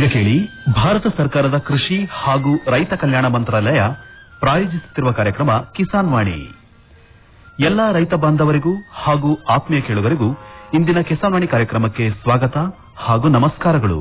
ಈಗ ಕೇಳಿ ಭಾರತ ಸರ್ಕಾರದ ಕೃಷಿ ಹಾಗೂ ರೈತ ಕಲ್ಯಾಣ ಮಂತ್ರಾಲಯ ಪ್ರಾಯೋಜಿಸುತ್ತಿರುವ ಕಾರ್ಯಕ್ರಮ ಕಿಸಾನ್ ವಾಣಿ ಎಲ್ಲಾ ರೈತ ಬಾಂಧವರಿಗೂ ಹಾಗೂ ಆತ್ಮೀಯ ಕೇಳುಗರಿಗೂ ಇಂದಿನ ಕಿಸಾನ್ ವಾಣಿ ಕಾರ್ಯಕ್ರಮಕ್ಕೆ ಸ್ವಾಗತ ಹಾಗೂ ನಮಸ್ಕಾರಗಳು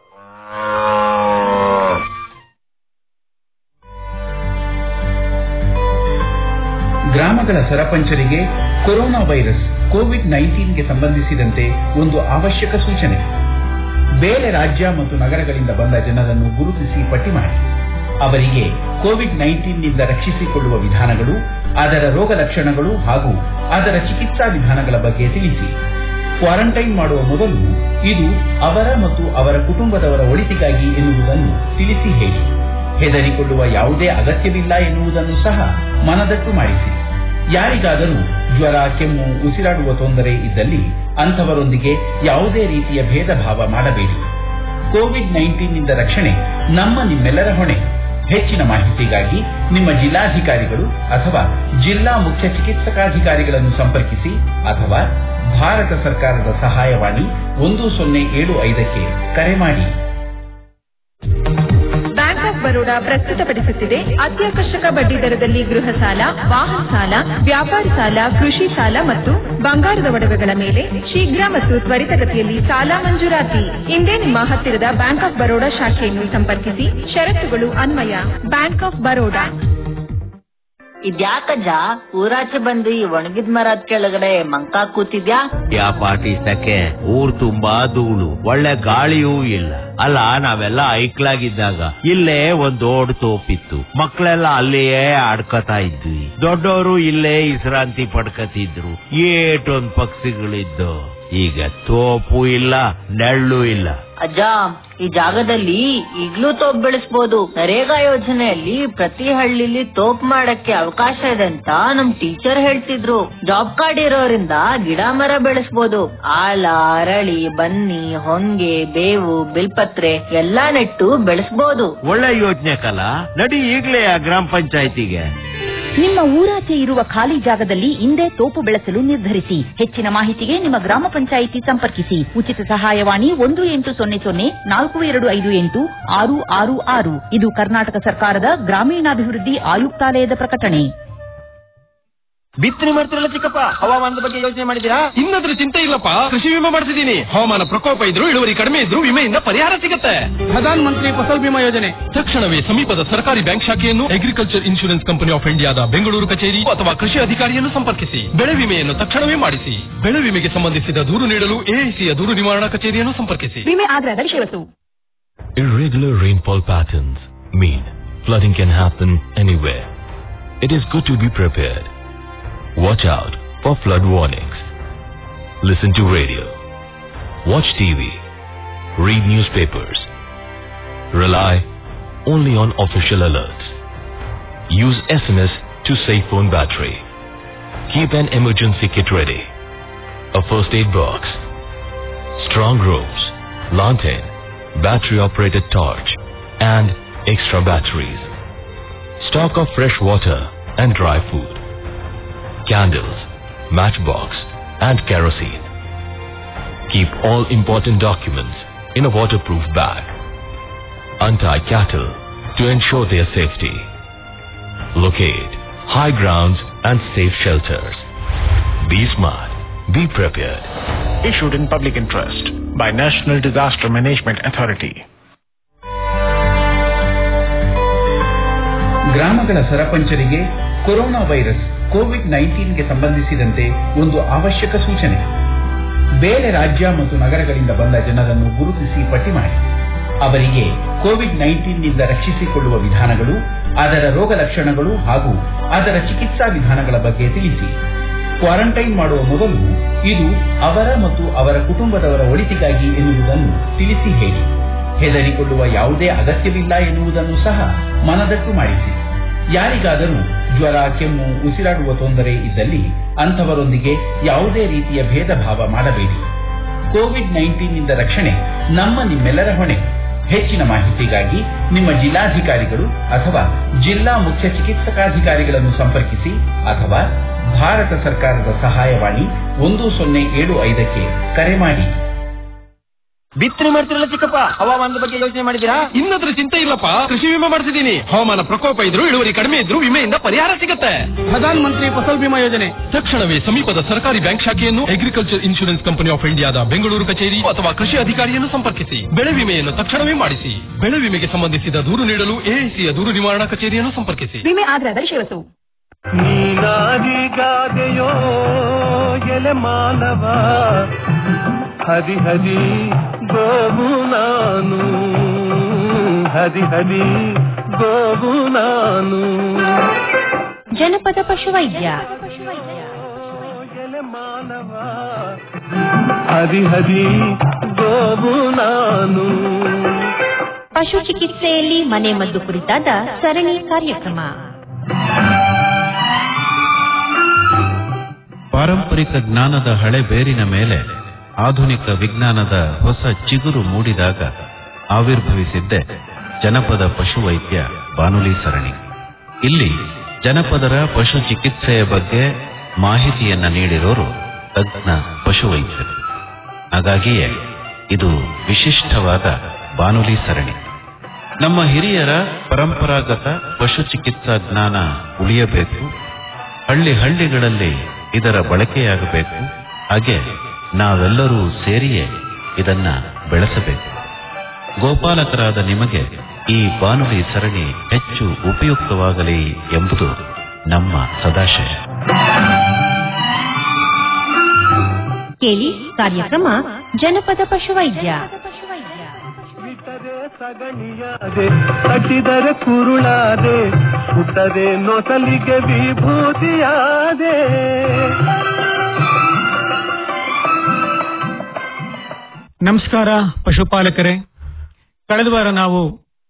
ಗ್ರಾಮಗಳ ಸರಪಂಚರಿಗೆ ಕೊರೋನಾ ವೈರಸ್ ಕೋವಿಡ್ ನೈನ್ಟೀನ್ಗೆ ಸಂಬಂಧಿಸಿದಂತೆ ಒಂದು ಅವಶ್ಯಕ ಸೂಚನೆ ಬೇರೆ ರಾಜ್ಯ ಮತ್ತು ನಗರಗಳಿಂದ ಬಂದ ಜನರನ್ನು ಗುರುತಿಸಿ ಪಟ್ಟಿ ಮಾಡಿ ಅವರಿಗೆ ಕೋವಿಡ್ ನೈನ್ಟೀನ್ನಿಂದ ರಕ್ಷಿಸಿಕೊಳ್ಳುವ ವಿಧಾನಗಳು ಅದರ ರೋಗ ಲಕ್ಷಣಗಳು ಹಾಗೂ ಅದರ ಚಿಕಿತ್ಸಾ ವಿಧಾನಗಳ ಬಗ್ಗೆ ತಿಳಿಸಿ ಕ್ವಾರಂಟೈನ್ ಮಾಡುವ ಮೊದಲು ಇದು ಅವರ ಮತ್ತು ಅವರ ಕುಟುಂಬದವರ ಒಳಿತಿಗಾಗಿ ಎನ್ನುವುದನ್ನು ತಿಳಿಸಿ ಹೇಳಿ ಹೆದರಿಕೊಳ್ಳುವ ಯಾವುದೇ ಅಗತ್ಯವಿಲ್ಲ ಎನ್ನುವುದನ್ನು ಸಹ ಮನದಟ್ಟು ಮಾಡಿಸಿ ಯಾರಿಗಾದರೂ ಜ್ವರ ಕೆಮ್ಮು ಉಸಿರಾಡುವ ತೊಂದರೆ ಇದ್ದಲ್ಲಿ ಅಂಥವರೊಂದಿಗೆ ಯಾವುದೇ ರೀತಿಯ ಭೇದ ಭಾವ ಮಾಡಬೇಡಿ ಕೋವಿಡ್ ನೈನ್ಟೀನ್ನಿಂದ ರಕ್ಷಣೆ ನಮ್ಮ ನಿಮ್ಮೆಲ್ಲರ ಹೊಣೆ ಹೆಚ್ಚಿನ ಮಾಹಿತಿಗಾಗಿ ನಿಮ್ಮ ಜಿಲ್ಲಾಧಿಕಾರಿಗಳು ಅಥವಾ ಜಿಲ್ಲಾ ಮುಖ್ಯ ಚಿಕಿತ್ಸಕಾಧಿಕಾರಿಗಳನ್ನು ಸಂಪರ್ಕಿಸಿ ಅಥವಾ ಭಾರತ ಸರ್ಕಾರದ ಸಹಾಯವಾಣಿ ಒಂದು ಸೊನ್ನೆ ಏಳು ಐದಕ್ಕೆ ಕರೆ ಮಾಡಿ ಬ್ಯಾಂಕ್ ಆಫ್ ಬರೋಡಾ ಪ್ರಸ್ತುತಪಡಿಸುತ್ತಿದೆ ಅತ್ಯಾಕರ್ಷಕ ಬಡ್ಡಿ ದರದಲ್ಲಿ ಗೃಹ ಸಾಲ ವಾಹನ ಸಾಲ ವ್ಯಾಪಾರಿ ಸಾಲ ಕೃಷಿ ಸಾಲ ಮತ್ತು ಬಂಗಾರದ ಒಡವೆಗಳ ಮೇಲೆ ಶೀಘ್ರ ಮತ್ತು ತ್ವರಿತಗತಿಯಲ್ಲಿ ಸಾಲ ಮಂಜೂರಾತಿ ಇಂದೇ ನಿಮ್ಮ ಹತ್ತಿರದ ಬ್ಯಾಂಕ್ ಆಫ್ ಬರೋಡಾ ಶಾಖೆಯನ್ನು ಸಂಪರ್ಕಿಸಿ ಷರತ್ತುಗಳು ಅನ್ವಯ ಬ್ಯಾಂಕ್ ಆಫ್ ಬರೋಡಾ ಇದ್ಯಾಕಜ್ಜ ಊರಾಚೆ ಬಂದು ಈ ಒಣಗಿದ ಮರದ ಕೆಳಗಡೆ ಮಂಕ ಕೂತಿದ್ಯಾ ಯಾ ಪಾಟಿ ಸಕೆ ಊರ್ ತುಂಬಾ ಧೂಳು ಒಳ್ಳೆ ಗಾಳಿಯೂ ಇಲ್ಲ ಅಲ್ಲ ನಾವೆಲ್ಲ ಐಕ್ಲಾಗಿದ್ದಾಗ ಇಲ್ಲೇ ಒಂದ್ ದೊಡ್ಡ ತೋಪಿತ್ತು ಮಕ್ಕಳೆಲ್ಲ ಅಲ್ಲಿಯೇ ಆಡ್ಕೊತಾ ಇದ್ವಿ ದೊಡ್ಡವರು ಇಲ್ಲೇ ವಿಶ್ರಾಂತಿ ಪಡ್ಕತಿದ್ರು ಏಟೊಂದ್ ಪಕ್ಷಿಗಳಿದ್ದು ಈಗ ತೋಪು ಇಲ್ಲ ನೆಳ್ಳು ಇಲ್ಲ ಅಜ್ಜ ಈ ಜಾಗದಲ್ಲಿ ಈಗ್ಲೂ ತೋಪ್ ಬೆಳೆಸ್ಬೋದು ನರೇಗಾ ಯೋಜನೆಯಲ್ಲಿ ಪ್ರತಿ ಹಳ್ಳಿಲಿ ತೋಪ್ ಮಾಡಕ್ಕೆ ಅವಕಾಶ ಇದೆ ಅಂತ ನಮ್ ಟೀಚರ್ ಹೇಳ್ತಿದ್ರು ಜಾಬ್ ಕಾರ್ಡ್ ಇರೋರಿಂದ ಗಿಡ ಮರ ಬೆಳೆಸ್ಬೋದು ಆಲ ಅರಳಿ ಬನ್ನಿ ಹೊಂಗೆ ಬೇವು ಬಿಲ್ಪತ್ರೆ ಎಲ್ಲಾ ನೆಟ್ಟು ಬೆಳೆಸ್ಬೋದು ಒಳ್ಳೆ ಯೋಚನೆ ಕಲ ನಡಿ ಈಗ್ಲೇ ಆ ಗ್ರಾಮ ಪಂಚಾಯತಿಗೆ ನಿಮ್ಮ ಊರಾಚೆ ಇರುವ ಖಾಲಿ ಜಾಗದಲ್ಲಿ ಇಂದೇ ತೋಪು ಬೆಳೆಸಲು ನಿರ್ಧರಿಸಿ ಹೆಚ್ಚಿನ ಮಾಹಿತಿಗೆ ನಿಮ್ಮ ಗ್ರಾಮ ಪಂಚಾಯಿತಿ ಸಂಪರ್ಕಿಸಿ ಉಚಿತ ಸಹಾಯವಾಣಿ ಒಂದು ಎಂಟು ಸೊನ್ನೆ ಸೊನ್ನೆ ನಾಲ್ಕು ಎರಡು ಐದು ಎಂಟು ಆರು ಆರು ಆರು ಇದು ಕರ್ನಾಟಕ ಸರ್ಕಾರದ ಗ್ರಾಮೀಣಾಭಿವೃದ್ಧಿ ಆಯುಕ್ತಾಲಯದ ಪ್ರಕಟಣೆ ಬಿತ್ತನೆ ಮಾಡ್ತಿರಲ್ಲ ಚಿಕ್ಕಪ್ಪ ಹವಾಮಾನದ ಬಗ್ಗೆ ಯೋಚನೆ ಮಾಡಿದ್ದೀರಾ ಇನ್ನದ್ರ ಚಿಂತೆ ಇಲ್ಲಪ್ಪ ಕೃಷಿ ವಿಮೆ ಮಾಡಿಸಿದೀನಿ ಹವಾಮಾನ ಪ್ರಕೋಪ ಇದ್ರು ಇಳುವರಿ ಕಡಿಮೆ ಇದ್ರು ವಿಮೆಯಿಂದ ಪರಿಹಾರ ಸಿಗುತ್ತೆ ಪ್ರಧಾನ ಮಂತ್ರಿ ಫಸಲ್ ಬಿಮಾ ಯೋಜನೆ ತಕ್ಷಣವೇ ಸಮೀಪದ ಸರ್ಕಾರಿ ಬ್ಯಾಂಕ್ ಶಾಖೆಯನ್ನು ಅಗ್ರಿಕಲ್ಚರ್ ಇನ್ಶೂರೆನ್ಸ್ ಕಂಪನಿ ಆಫ್ ಇಂಡಿಯಾದ ಬೆಂಗಳೂರು ಕಚೇರಿ ಅಥವಾ ಕೃಷಿ ಅಧಿಕಾರಿಯನ್ನು ಸಂಪರ್ಕಿಸಿ ಬೆಳೆ ವಿಮೆಯನ್ನು ತಕ್ಷಣವೇ ಮಾಡಿಸಿ ಬೆಳೆ ವಿಮೆಗೆ ಸಂಬಂಧಿಸಿದ ದೂರು ನೀಡಲು ಎಐಸಿಯ ದೂರು ನಿವಾರಣಾ ಕಚೇರಿಯನ್ನು ಸಂಪರ್ಕಿಸಿ ವಿಮೆ ಆಧಾರದ ವಿಷಯವಸ್ತು Irregular rainfall patterns mean flooding can happen anywhere. It is good to be prepared. Watch out for flood warnings. Listen to radio. Watch TV. Read newspapers. Rely only on official alerts. Use SMS to save phone battery. Keep an emergency kit ready. A first aid box. Strong ropes, lantern, battery operated torch, and extra batteries. Stock of fresh water and dry food. Candles, matchbox, and kerosene. Keep all important documents in a waterproof bag. Untie cattle to ensure their safety. Locate high grounds and safe shelters. Be smart. Be prepared. issued in public interest by National Disaster Management Authority. ಗ್ರಾಮಗಳ ಸರಪಂಚರಿಗೆ corona virus covid ನೈನ್ಟೀನ್ಗೆ ಸಂಬಂಧಿಸಿದಂತೆ ಒಂದು ಅವಶ್ಯಕ ಸೂಚನೆ ಬೇರೆ ರಾಜ್ಯ ಮತ್ತು ನಗರಗಳಿಂದ ಬಂದ ಜನರನ್ನು ಗುರುತಿಸಿ ಪಟ್ಟಿ ಮಾಡಿ ಅವರಿಗೆ ಕೋವಿಡ್ ನೈನ್ಟೀನ್ನಿಂದ ರಕ್ಷಿಸಿಕೊಳ್ಳುವ ವಿಧಾನಗಳು ಅದರ ರೋಗ ಲಕ್ಷಣಗಳು ಹಾಗೂ ಅದರ ಚಿಕಿತ್ಸಾ ವಿಧಾನಗಳ ಬಗ್ಗೆ ತಿಳಿಸಿ ಕ್ವಾರಂಟೈನ್ ಮಾಡುವ ಮೊದಲು ಇದು ಅವರ ಮತ್ತು ಅವರ ಕುಟುಂಬದವರ ಒಳಿತಿಗಾಗಿ ಎನ್ನುವುದನ್ನು ತಿಳಿಸಿ ಹೇಳಿ ಹೆದರಿಕೊಳ್ಳುವ ಯಾವುದೇ ಅಗತ್ಯವಿಲ್ಲ ಎನ್ನುವುದನ್ನು ಸಹ ಮನದಟ್ಟು ಮಾಡಿಸಿ ಯಾರಿಗಾದರೂ ಜ್ವರ ಕೆಮ್ಮು ಉಸಿರಾಡುವ ತೊಂದರೆ ಇದ್ದಲ್ಲಿ ಅಂಥವರೊಂದಿಗೆ ಯಾವುದೇ ರೀತಿಯ ಭೇದ ಭಾವ ಮಾಡಬೇಡಿ ಕೋವಿಡ್ ನೈನ್ಟೀನ್ನಿಂದ ರಕ್ಷಣೆ ನಮ್ಮ ನಿಮ್ಮೆಲ್ಲರ ಹೊಣೆ ಹೆಚ್ಚಿನ ಮಾಹಿತಿಗಾಗಿ ನಿಮ್ಮ ಜಿಲ್ಲಾಧಿಕಾರಿಗಳು ಅಥವಾ ಜಿಲ್ಲಾ ಮುಖ್ಯ ಚಿಕಿತ್ಸಕಾಧಿಕಾರಿಗಳನ್ನು ಸಂಪರ್ಕಿಸಿ ಅಥವಾ ಭಾರತ ಸರ್ಕಾರದ ಸಹಾಯವಾಣಿ ಒಂದು ಸೊನ್ನೆ ಏಳು ಐದಕ್ಕೆ ಕರೆ ಮಾಡಿ ಬಿತ್ತನೆ ಮಾಡ್ತಿರಲ್ಲ ಚಿಕ್ಕಪ್ಪ ಹವಾಮಾನದ ಬಗ್ಗೆ ಯೋಚನೆ ಮಾಡಿದ್ದೀರಾ ಇನ್ನದ್ರ ಚಿಂತೆ ಇಲ್ಲಪ್ಪ ಕೃಷಿ ವಿಮೆ ಮಾಡಿಸಿದೀನಿ ಹವಾಮಾನ ಪ್ರಕೋಪ ಇದ್ರು ಇಳುವರಿ ಕಡಿಮೆ ಇದ್ರು ವಿಮೆಯಿಂದ ಪರಿಹಾರ ಸಿಗುತ್ತೆ ಪ್ರಧಾನ ಮಂತ್ರಿ ಫಸಲ್ ಬಿಮಾ ಯೋಜನೆ ತಕ್ಷಣವೇ ಸಮೀಪದ ಸರ್ಕಾರಿ ಬ್ಯಾಂಕ್ ಶಾಖೆಯನ್ನು ಅಗ್ರಿಕಲ್ಚರ್ ಇನ್ಶೂರೆನ್ಸ್ ಕಂಪನಿ ಆಫ್ ಇಂಡಿಯಾದ ಬೆಂಗಳೂರು ಕಚೇರಿ ಅಥವಾ ಕೃಷಿ ಅಧಿಕಾರಿಯನ್ನು ಸಂಪರ್ಕಿಸಿ ಬೆಳೆ ವಿಮೆಯನ್ನು ತಕ್ಷಣವೇ ಮಾಡಿಸಿ ಬೆಳೆ ವಿಮೆಗೆ ಸಂಬಂಧಿಸಿದ ದೂರು ನೀಡಲು ಎಐಸಿಯ ದೂರು ನಿವಾರಣಾ ಕಚೇರಿಯನ್ನು ಸಂಪರ್ಕಿಸಿ ವಿಮೆ ಆಧಾರದ ಶಿವಸು ನೀನಾದಿಗಾದೆಯೋ ಎಲೆ ಮಾನವ ಹರಿ ಹರಿ ಗೋವು ನಾನು ಹರಿ ಹರಿ ಗೋವು ನಾನು ಜನಪದ ಪಶುವೈದ್ಯ ಎಲೆ ಮಾನವ ಹರಿ ಹರಿ ಗೋವು ನಾನು ಪಶು ಚಿಕಿತ್ಸೆಯಲ್ಲಿ ಮನೆ ಮದ್ದು ಕುರಿತಾದ ಸರಣಿ ಕಾರ್ಯಕ್ರಮ ಪಾರಂಪರಿಕ ಜ್ಞಾನದ ಹಳೆ ಬೇರಿನ ಮೇಲೆ ಆಧುನಿಕ ವಿಜ್ಞಾನದ ಹೊಸ ಚಿಗುರು ಮೂಡಿದಾಗ ಆವಿರ್ಭವಿಸಿದ್ದೆ ಜನಪದ ಪಶುವೈದ್ಯ ಬಾನುಲಿ ಸರಣಿ ಇಲ್ಲಿ ಜನಪದರ ಪಶು ಚಿಕಿತ್ಸೆಯ ಬಗ್ಗೆ ಮಾಹಿತಿಯನ್ನ ನೀಡಿರೋರು ತಜ್ಞ ಪಶುವೈದ್ಯರು ಹಾಗಾಗಿಯೇ ಇದು ವಿಶಿಷ್ಟವಾದ ಬಾನುಲಿ ಸರಣಿ ನಮ್ಮ ಹಿರಿಯರ ಪರಂಪರಾಗತ ಪಶು ಚಿಕಿತ್ಸಾ ಜ್ಞಾನ ಉಳಿಯಬೇಕು ಹಳ್ಳಿ ಹಳ್ಳಿಗಳಲ್ಲಿ ಇದರ ಬಳಕೆಯಾಗಬೇಕು ಹಾಗೆ ನಾವೆಲ್ಲರೂ ಸೇರಿಯೇ ಇದನ್ನ ಬೆಳೆಸಬೇಕು ಗೋಪಾಲಕರಾದ ನಿಮಗೆ ಈ ಬಾನುಲಿ ಸರಣಿ ಹೆಚ್ಚು ಉಪಯುಕ್ತವಾಗಲಿ ಎಂಬುದು ನಮ್ಮ ಸದಾಶಯ ಕೇಳಿ ಕಾರ್ಯಕ್ರಮ ಜನಪದ ಪಶುವೈದ್ಯ ಬಿಟ್ಟರೆ ಸಗಣಿಯಾದೆ ಕಟ್ಟಿದರೆ ಕುರುಳಾದೆ ಹುಟ್ಟದೆ ನೊಸಲಿಗೆ ವಿಭೂತಿಯಾದೆ ನಮಸ್ಕಾರ ಪಶುಪಾಲಕರೇ ಕಳೆದ ವಾರ ನಾವು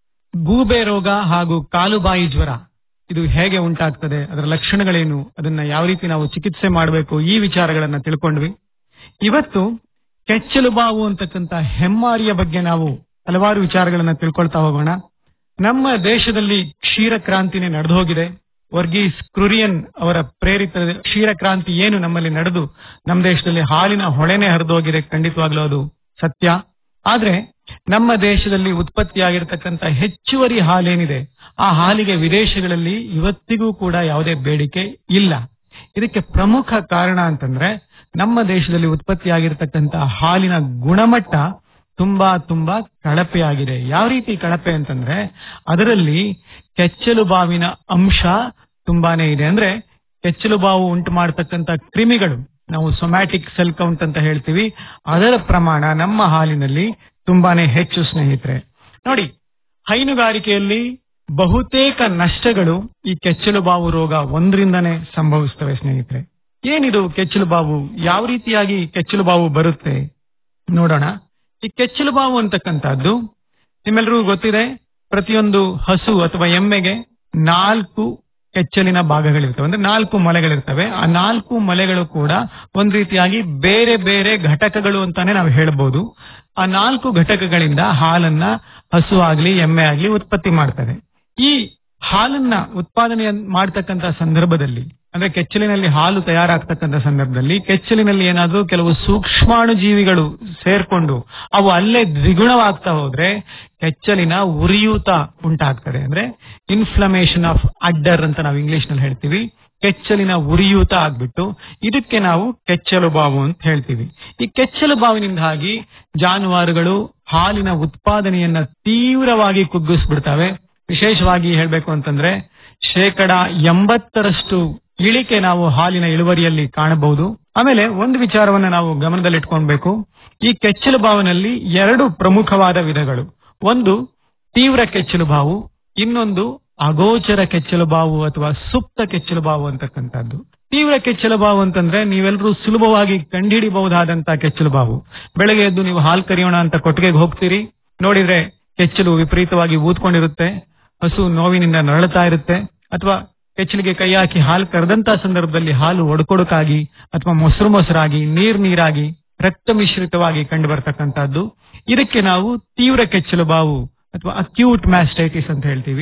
ಗೂಬೆ ರೋಗ ಹಾಗೂ ಕಾಲುಬಾಯಿ ಜ್ವರ ಇದು ಹೇಗೆ ಉಂಟಾಗ್ತದೆ ಅದರ ಲಕ್ಷಣಗಳೇನು ಅದನ್ನ ಯಾವ ರೀತಿ ನಾವು ಚಿಕಿತ್ಸೆ ಮಾಡಬೇಕು ಈ ವಿಚಾರಗಳನ್ನ ತಿಳ್ಕೊಂಡ್ವಿ ಇವತ್ತು ಕೆಚ್ಚಲು ಬಾವು ಅಂತಕ್ಕಂಥ ಹೆಮ್ಮಾರಿಯ ಬಗ್ಗೆ ನಾವು ಹಲವಾರು ವಿಚಾರಗಳನ್ನ ತಿಳ್ಕೊಳ್ತಾ ಹೋಗೋಣ ನಮ್ಮ ದೇಶದಲ್ಲಿ ಕ್ಷೀರ ಕ್ರಾಂತಿನೇ ನಡೆದು ಹೋಗಿದೆ ವರ್ಗೀಸ್ ಕ್ರುರಿಯನ್ ಅವರ ಪ್ರೇರಿತ ಕ್ಷೀರ ಕ್ರಾಂತಿ ಏನು ನಮ್ಮಲ್ಲಿ ನಡೆದು ನಮ್ಮ ದೇಶದಲ್ಲಿ ಹಾಲಿನ ಹೊಳೆನೆ ಹರಿದು ಹೋಗಿದೆ ಖಂಡಿತವಾಗ್ಲೂ ಅದು ಸತ್ಯ ಆದ್ರೆ ನಮ್ಮ ದೇಶದಲ್ಲಿ ಉತ್ಪತ್ತಿಯಾಗಿರ್ತಕ್ಕಂಥ ಹೆಚ್ಚುವರಿ ಹಾಲೇನಿದೆ ಆ ಹಾಲಿಗೆ ವಿದೇಶಗಳಲ್ಲಿ ಇವತ್ತಿಗೂ ಕೂಡ ಯಾವುದೇ ಬೇಡಿಕೆ ಇಲ್ಲ ಇದಕ್ಕೆ ಪ್ರಮುಖ ಕಾರಣ ಅಂತಂದ್ರೆ ನಮ್ಮ ದೇಶದಲ್ಲಿ ಉತ್ಪತ್ತಿಯಾಗಿರ್ತಕ್ಕಂಥ ಹಾಲಿನ ಗುಣಮಟ್ಟ ತುಂಬಾ ತುಂಬಾ ಕಳಪೆಯಾಗಿದೆ ಯಾವ ರೀತಿ ಕಳಪೆ ಅಂತಂದ್ರೆ ಅದರಲ್ಲಿ ಕೆಚ್ಚಲು ಬಾವಿನ ಅಂಶ ತುಂಬಾನೇ ಇದೆ ಅಂದ್ರೆ ಕೆಚ್ಚಲು ಬಾವು ಉಂಟು ಮಾಡತಕ್ಕಂತ ಕ್ರಿಮಿಗಳು ನಾವು ಸೊಮ್ಯಾಟಿಕ್ ಸೆಲ್ ಕೌಂಟ್ ಅಂತ ಹೇಳ್ತೀವಿ ಅದರ ಪ್ರಮಾಣ ನಮ್ಮ ಹಾಲಿನಲ್ಲಿ ತುಂಬಾನೇ ಹೆಚ್ಚು ಸ್ನೇಹಿತರೆ ನೋಡಿ ಹೈನುಗಾರಿಕೆಯಲ್ಲಿ ಬಹುತೇಕ ನಷ್ಟಗಳು ಈ ಕೆಚ್ಚಲು ಬಾವು ರೋಗ ಒಂದರಿಂದನೇ ಸಂಭವಿಸ್ತವೆ ಸ್ನೇಹಿತರೆ ಏನಿದು ಕೆಚ್ಚಲು ಬಾವು ಯಾವ ರೀತಿಯಾಗಿ ಕೆಚ್ಚಲು ಬಾವು ಬರುತ್ತೆ ನೋಡೋಣ ಈ ಕೆಚ್ಚಲು ಬಾವು ಅಂತಕ್ಕಂಥದ್ದು ನಿಮ್ಮೆಲ್ಲರಿಗೂ ಗೊತ್ತಿದೆ ಪ್ರತಿಯೊಂದು ಹಸು ಅಥವಾ ಎಮ್ಮೆಗೆ ನಾಲ್ಕು ಕೆಚ್ಚಲಿನ ಭಾಗಗಳಿರ್ತವೆ ಅಂದ್ರೆ ನಾಲ್ಕು ಮೊಲೆಗಳಿರ್ತವೆ ಆ ನಾಲ್ಕು ಮೊಲೆಗಳು ಕೂಡ ಒಂದ್ ರೀತಿಯಾಗಿ ಬೇರೆ ಬೇರೆ ಘಟಕಗಳು ಅಂತಾನೆ ನಾವು ಹೇಳ್ಬೋದು ಆ ನಾಲ್ಕು ಘಟಕಗಳಿಂದ ಹಾಲನ್ನ ಹಸು ಆಗ್ಲಿ ಎಮ್ಮೆ ಆಗ್ಲಿ ಉತ್ಪತ್ತಿ ಮಾಡ್ತದೆ ಈ ಹಾಲನ್ನ ಉತ್ಪಾದನೆ ಮಾಡ್ತಕ್ಕಂತ ಸಂದರ್ಭದಲ್ಲಿ ಅಂದ್ರೆ ಕೆಚ್ಚಲಿನಲ್ಲಿ ಹಾಲು ತಯಾರಾಗ್ತಕ್ಕಂಥ ಸಂದರ್ಭದಲ್ಲಿ ಕೆಚ್ಚಲಿನಲ್ಲಿ ಏನಾದ್ರೂ ಕೆಲವು ಸೂಕ್ಷ್ಮಾಣು ಜೀವಿಗಳು ಸೇರ್ಕೊಂಡು ಅವು ಅಲ್ಲೇ ದ್ವಿಗುಣವಾಗ್ತಾ ಹೋದ್ರೆ ಕೆಚ್ಚಲಿನ ಉರಿಯೂತ ಉಂಟಾಗ್ತದೆ ಅಂದ್ರೆ ಇನ್ಫ್ಲಮೇಷನ್ ಆಫ್ ಅಡ್ಡರ್ ಅಂತ ನಾವು ಇಂಗ್ಲಿಷ್ ನಲ್ಲಿ ಹೇಳ್ತೀವಿ ಕೆಚ್ಚಲಿನ ಉರಿಯೂತ ಆಗ್ಬಿಟ್ಟು ಇದಕ್ಕೆ ನಾವು ಕೆಚ್ಚಲು ಬಾವು ಅಂತ ಹೇಳ್ತೀವಿ ಈ ಕೆಚ್ಚಲು ಬಾವಿನಿಂದಾಗಿ ಜಾನುವಾರುಗಳು ಹಾಲಿನ ಉತ್ಪಾದನೆಯನ್ನ ತೀವ್ರವಾಗಿ ಕುಗ್ಗಿಸ್ಬಿಡ್ತವೆ ವಿಶೇಷವಾಗಿ ಹೇಳ್ಬೇಕು ಅಂತಂದ್ರೆ ಶೇಕಡ ಎಂಬತ್ತರಷ್ಟು ಇಳಿಕೆ ನಾವು ಹಾಲಿನ ಇಳುವರಿಯಲ್ಲಿ ಕಾಣಬಹುದು ಆಮೇಲೆ ಒಂದು ವಿಚಾರವನ್ನ ನಾವು ಗಮನದಲ್ಲಿಟ್ಕೊಳ್ಬೇಕು ಈ ಕೆಚ್ಚಲು ಬಾವಿನಲ್ಲಿ ಎರಡು ಪ್ರಮುಖವಾದ ವಿಧಗಳು ಒಂದು ತೀವ್ರ ಕೆಚ್ಚಲು ಬಾವು ಇನ್ನೊಂದು ಅಗೋಚರ ಕೆಚ್ಚಲು ಬಾವು ಅಥವಾ ಸುಪ್ತ ಕೆಚ್ಚಲು ಬಾವು ಅಂತಕ್ಕಂಥದ್ದು ತೀವ್ರ ಕೆಚ್ಚಲು ಬಾವು ಅಂತಂದ್ರೆ ನೀವೆಲ್ಲರೂ ಸುಲಭವಾಗಿ ಕಂಡುಹಿಡಿಬಹುದಾದಂತಹ ಕೆಚ್ಚಲು ಬಾವು ಬೆಳಗ್ಗೆ ಎದ್ದು ನೀವು ಹಾಲು ಕರಿಯೋಣ ಅಂತ ಕೊಟ್ಟಿಗೆಗೆ ಹೋಗ್ತೀರಿ ನೋಡಿದ್ರೆ ಕೆಚ್ಚಲು ವಿಪರೀತವಾಗಿ ಊದ್ಕೊಂಡಿರುತ್ತೆ ಹಸು ನೋವಿನಿಂದ ನರಳುತ್ತಾ ಇರುತ್ತೆ ಅಥವಾ ಕೆಚ್ಚಲಿಗೆ ಕೈ ಹಾಕಿ ಹಾಲು ಕರೆದಂತ ಸಂದರ್ಭದಲ್ಲಿ ಹಾಲು ಒಡ್ಕೊಡಕಾಗಿ ಅಥವಾ ಮೊಸರು ಮೊಸರಾಗಿ ನೀರ್ ನೀರಾಗಿ ರಕ್ತ ಮಿಶ್ರಿತವಾಗಿ ಕಂಡು ಬರ್ತಕ್ಕಂಥದ್ದು ಇದಕ್ಕೆ ನಾವು ತೀವ್ರ ಕೆಚ್ಚಲು ಬಾವು ಅಥವಾ ಅಕ್ಯೂಟ್ ಮ್ಯಾಸ್ಟೈಟಿಸ್ ಅಂತ ಹೇಳ್ತೀವಿ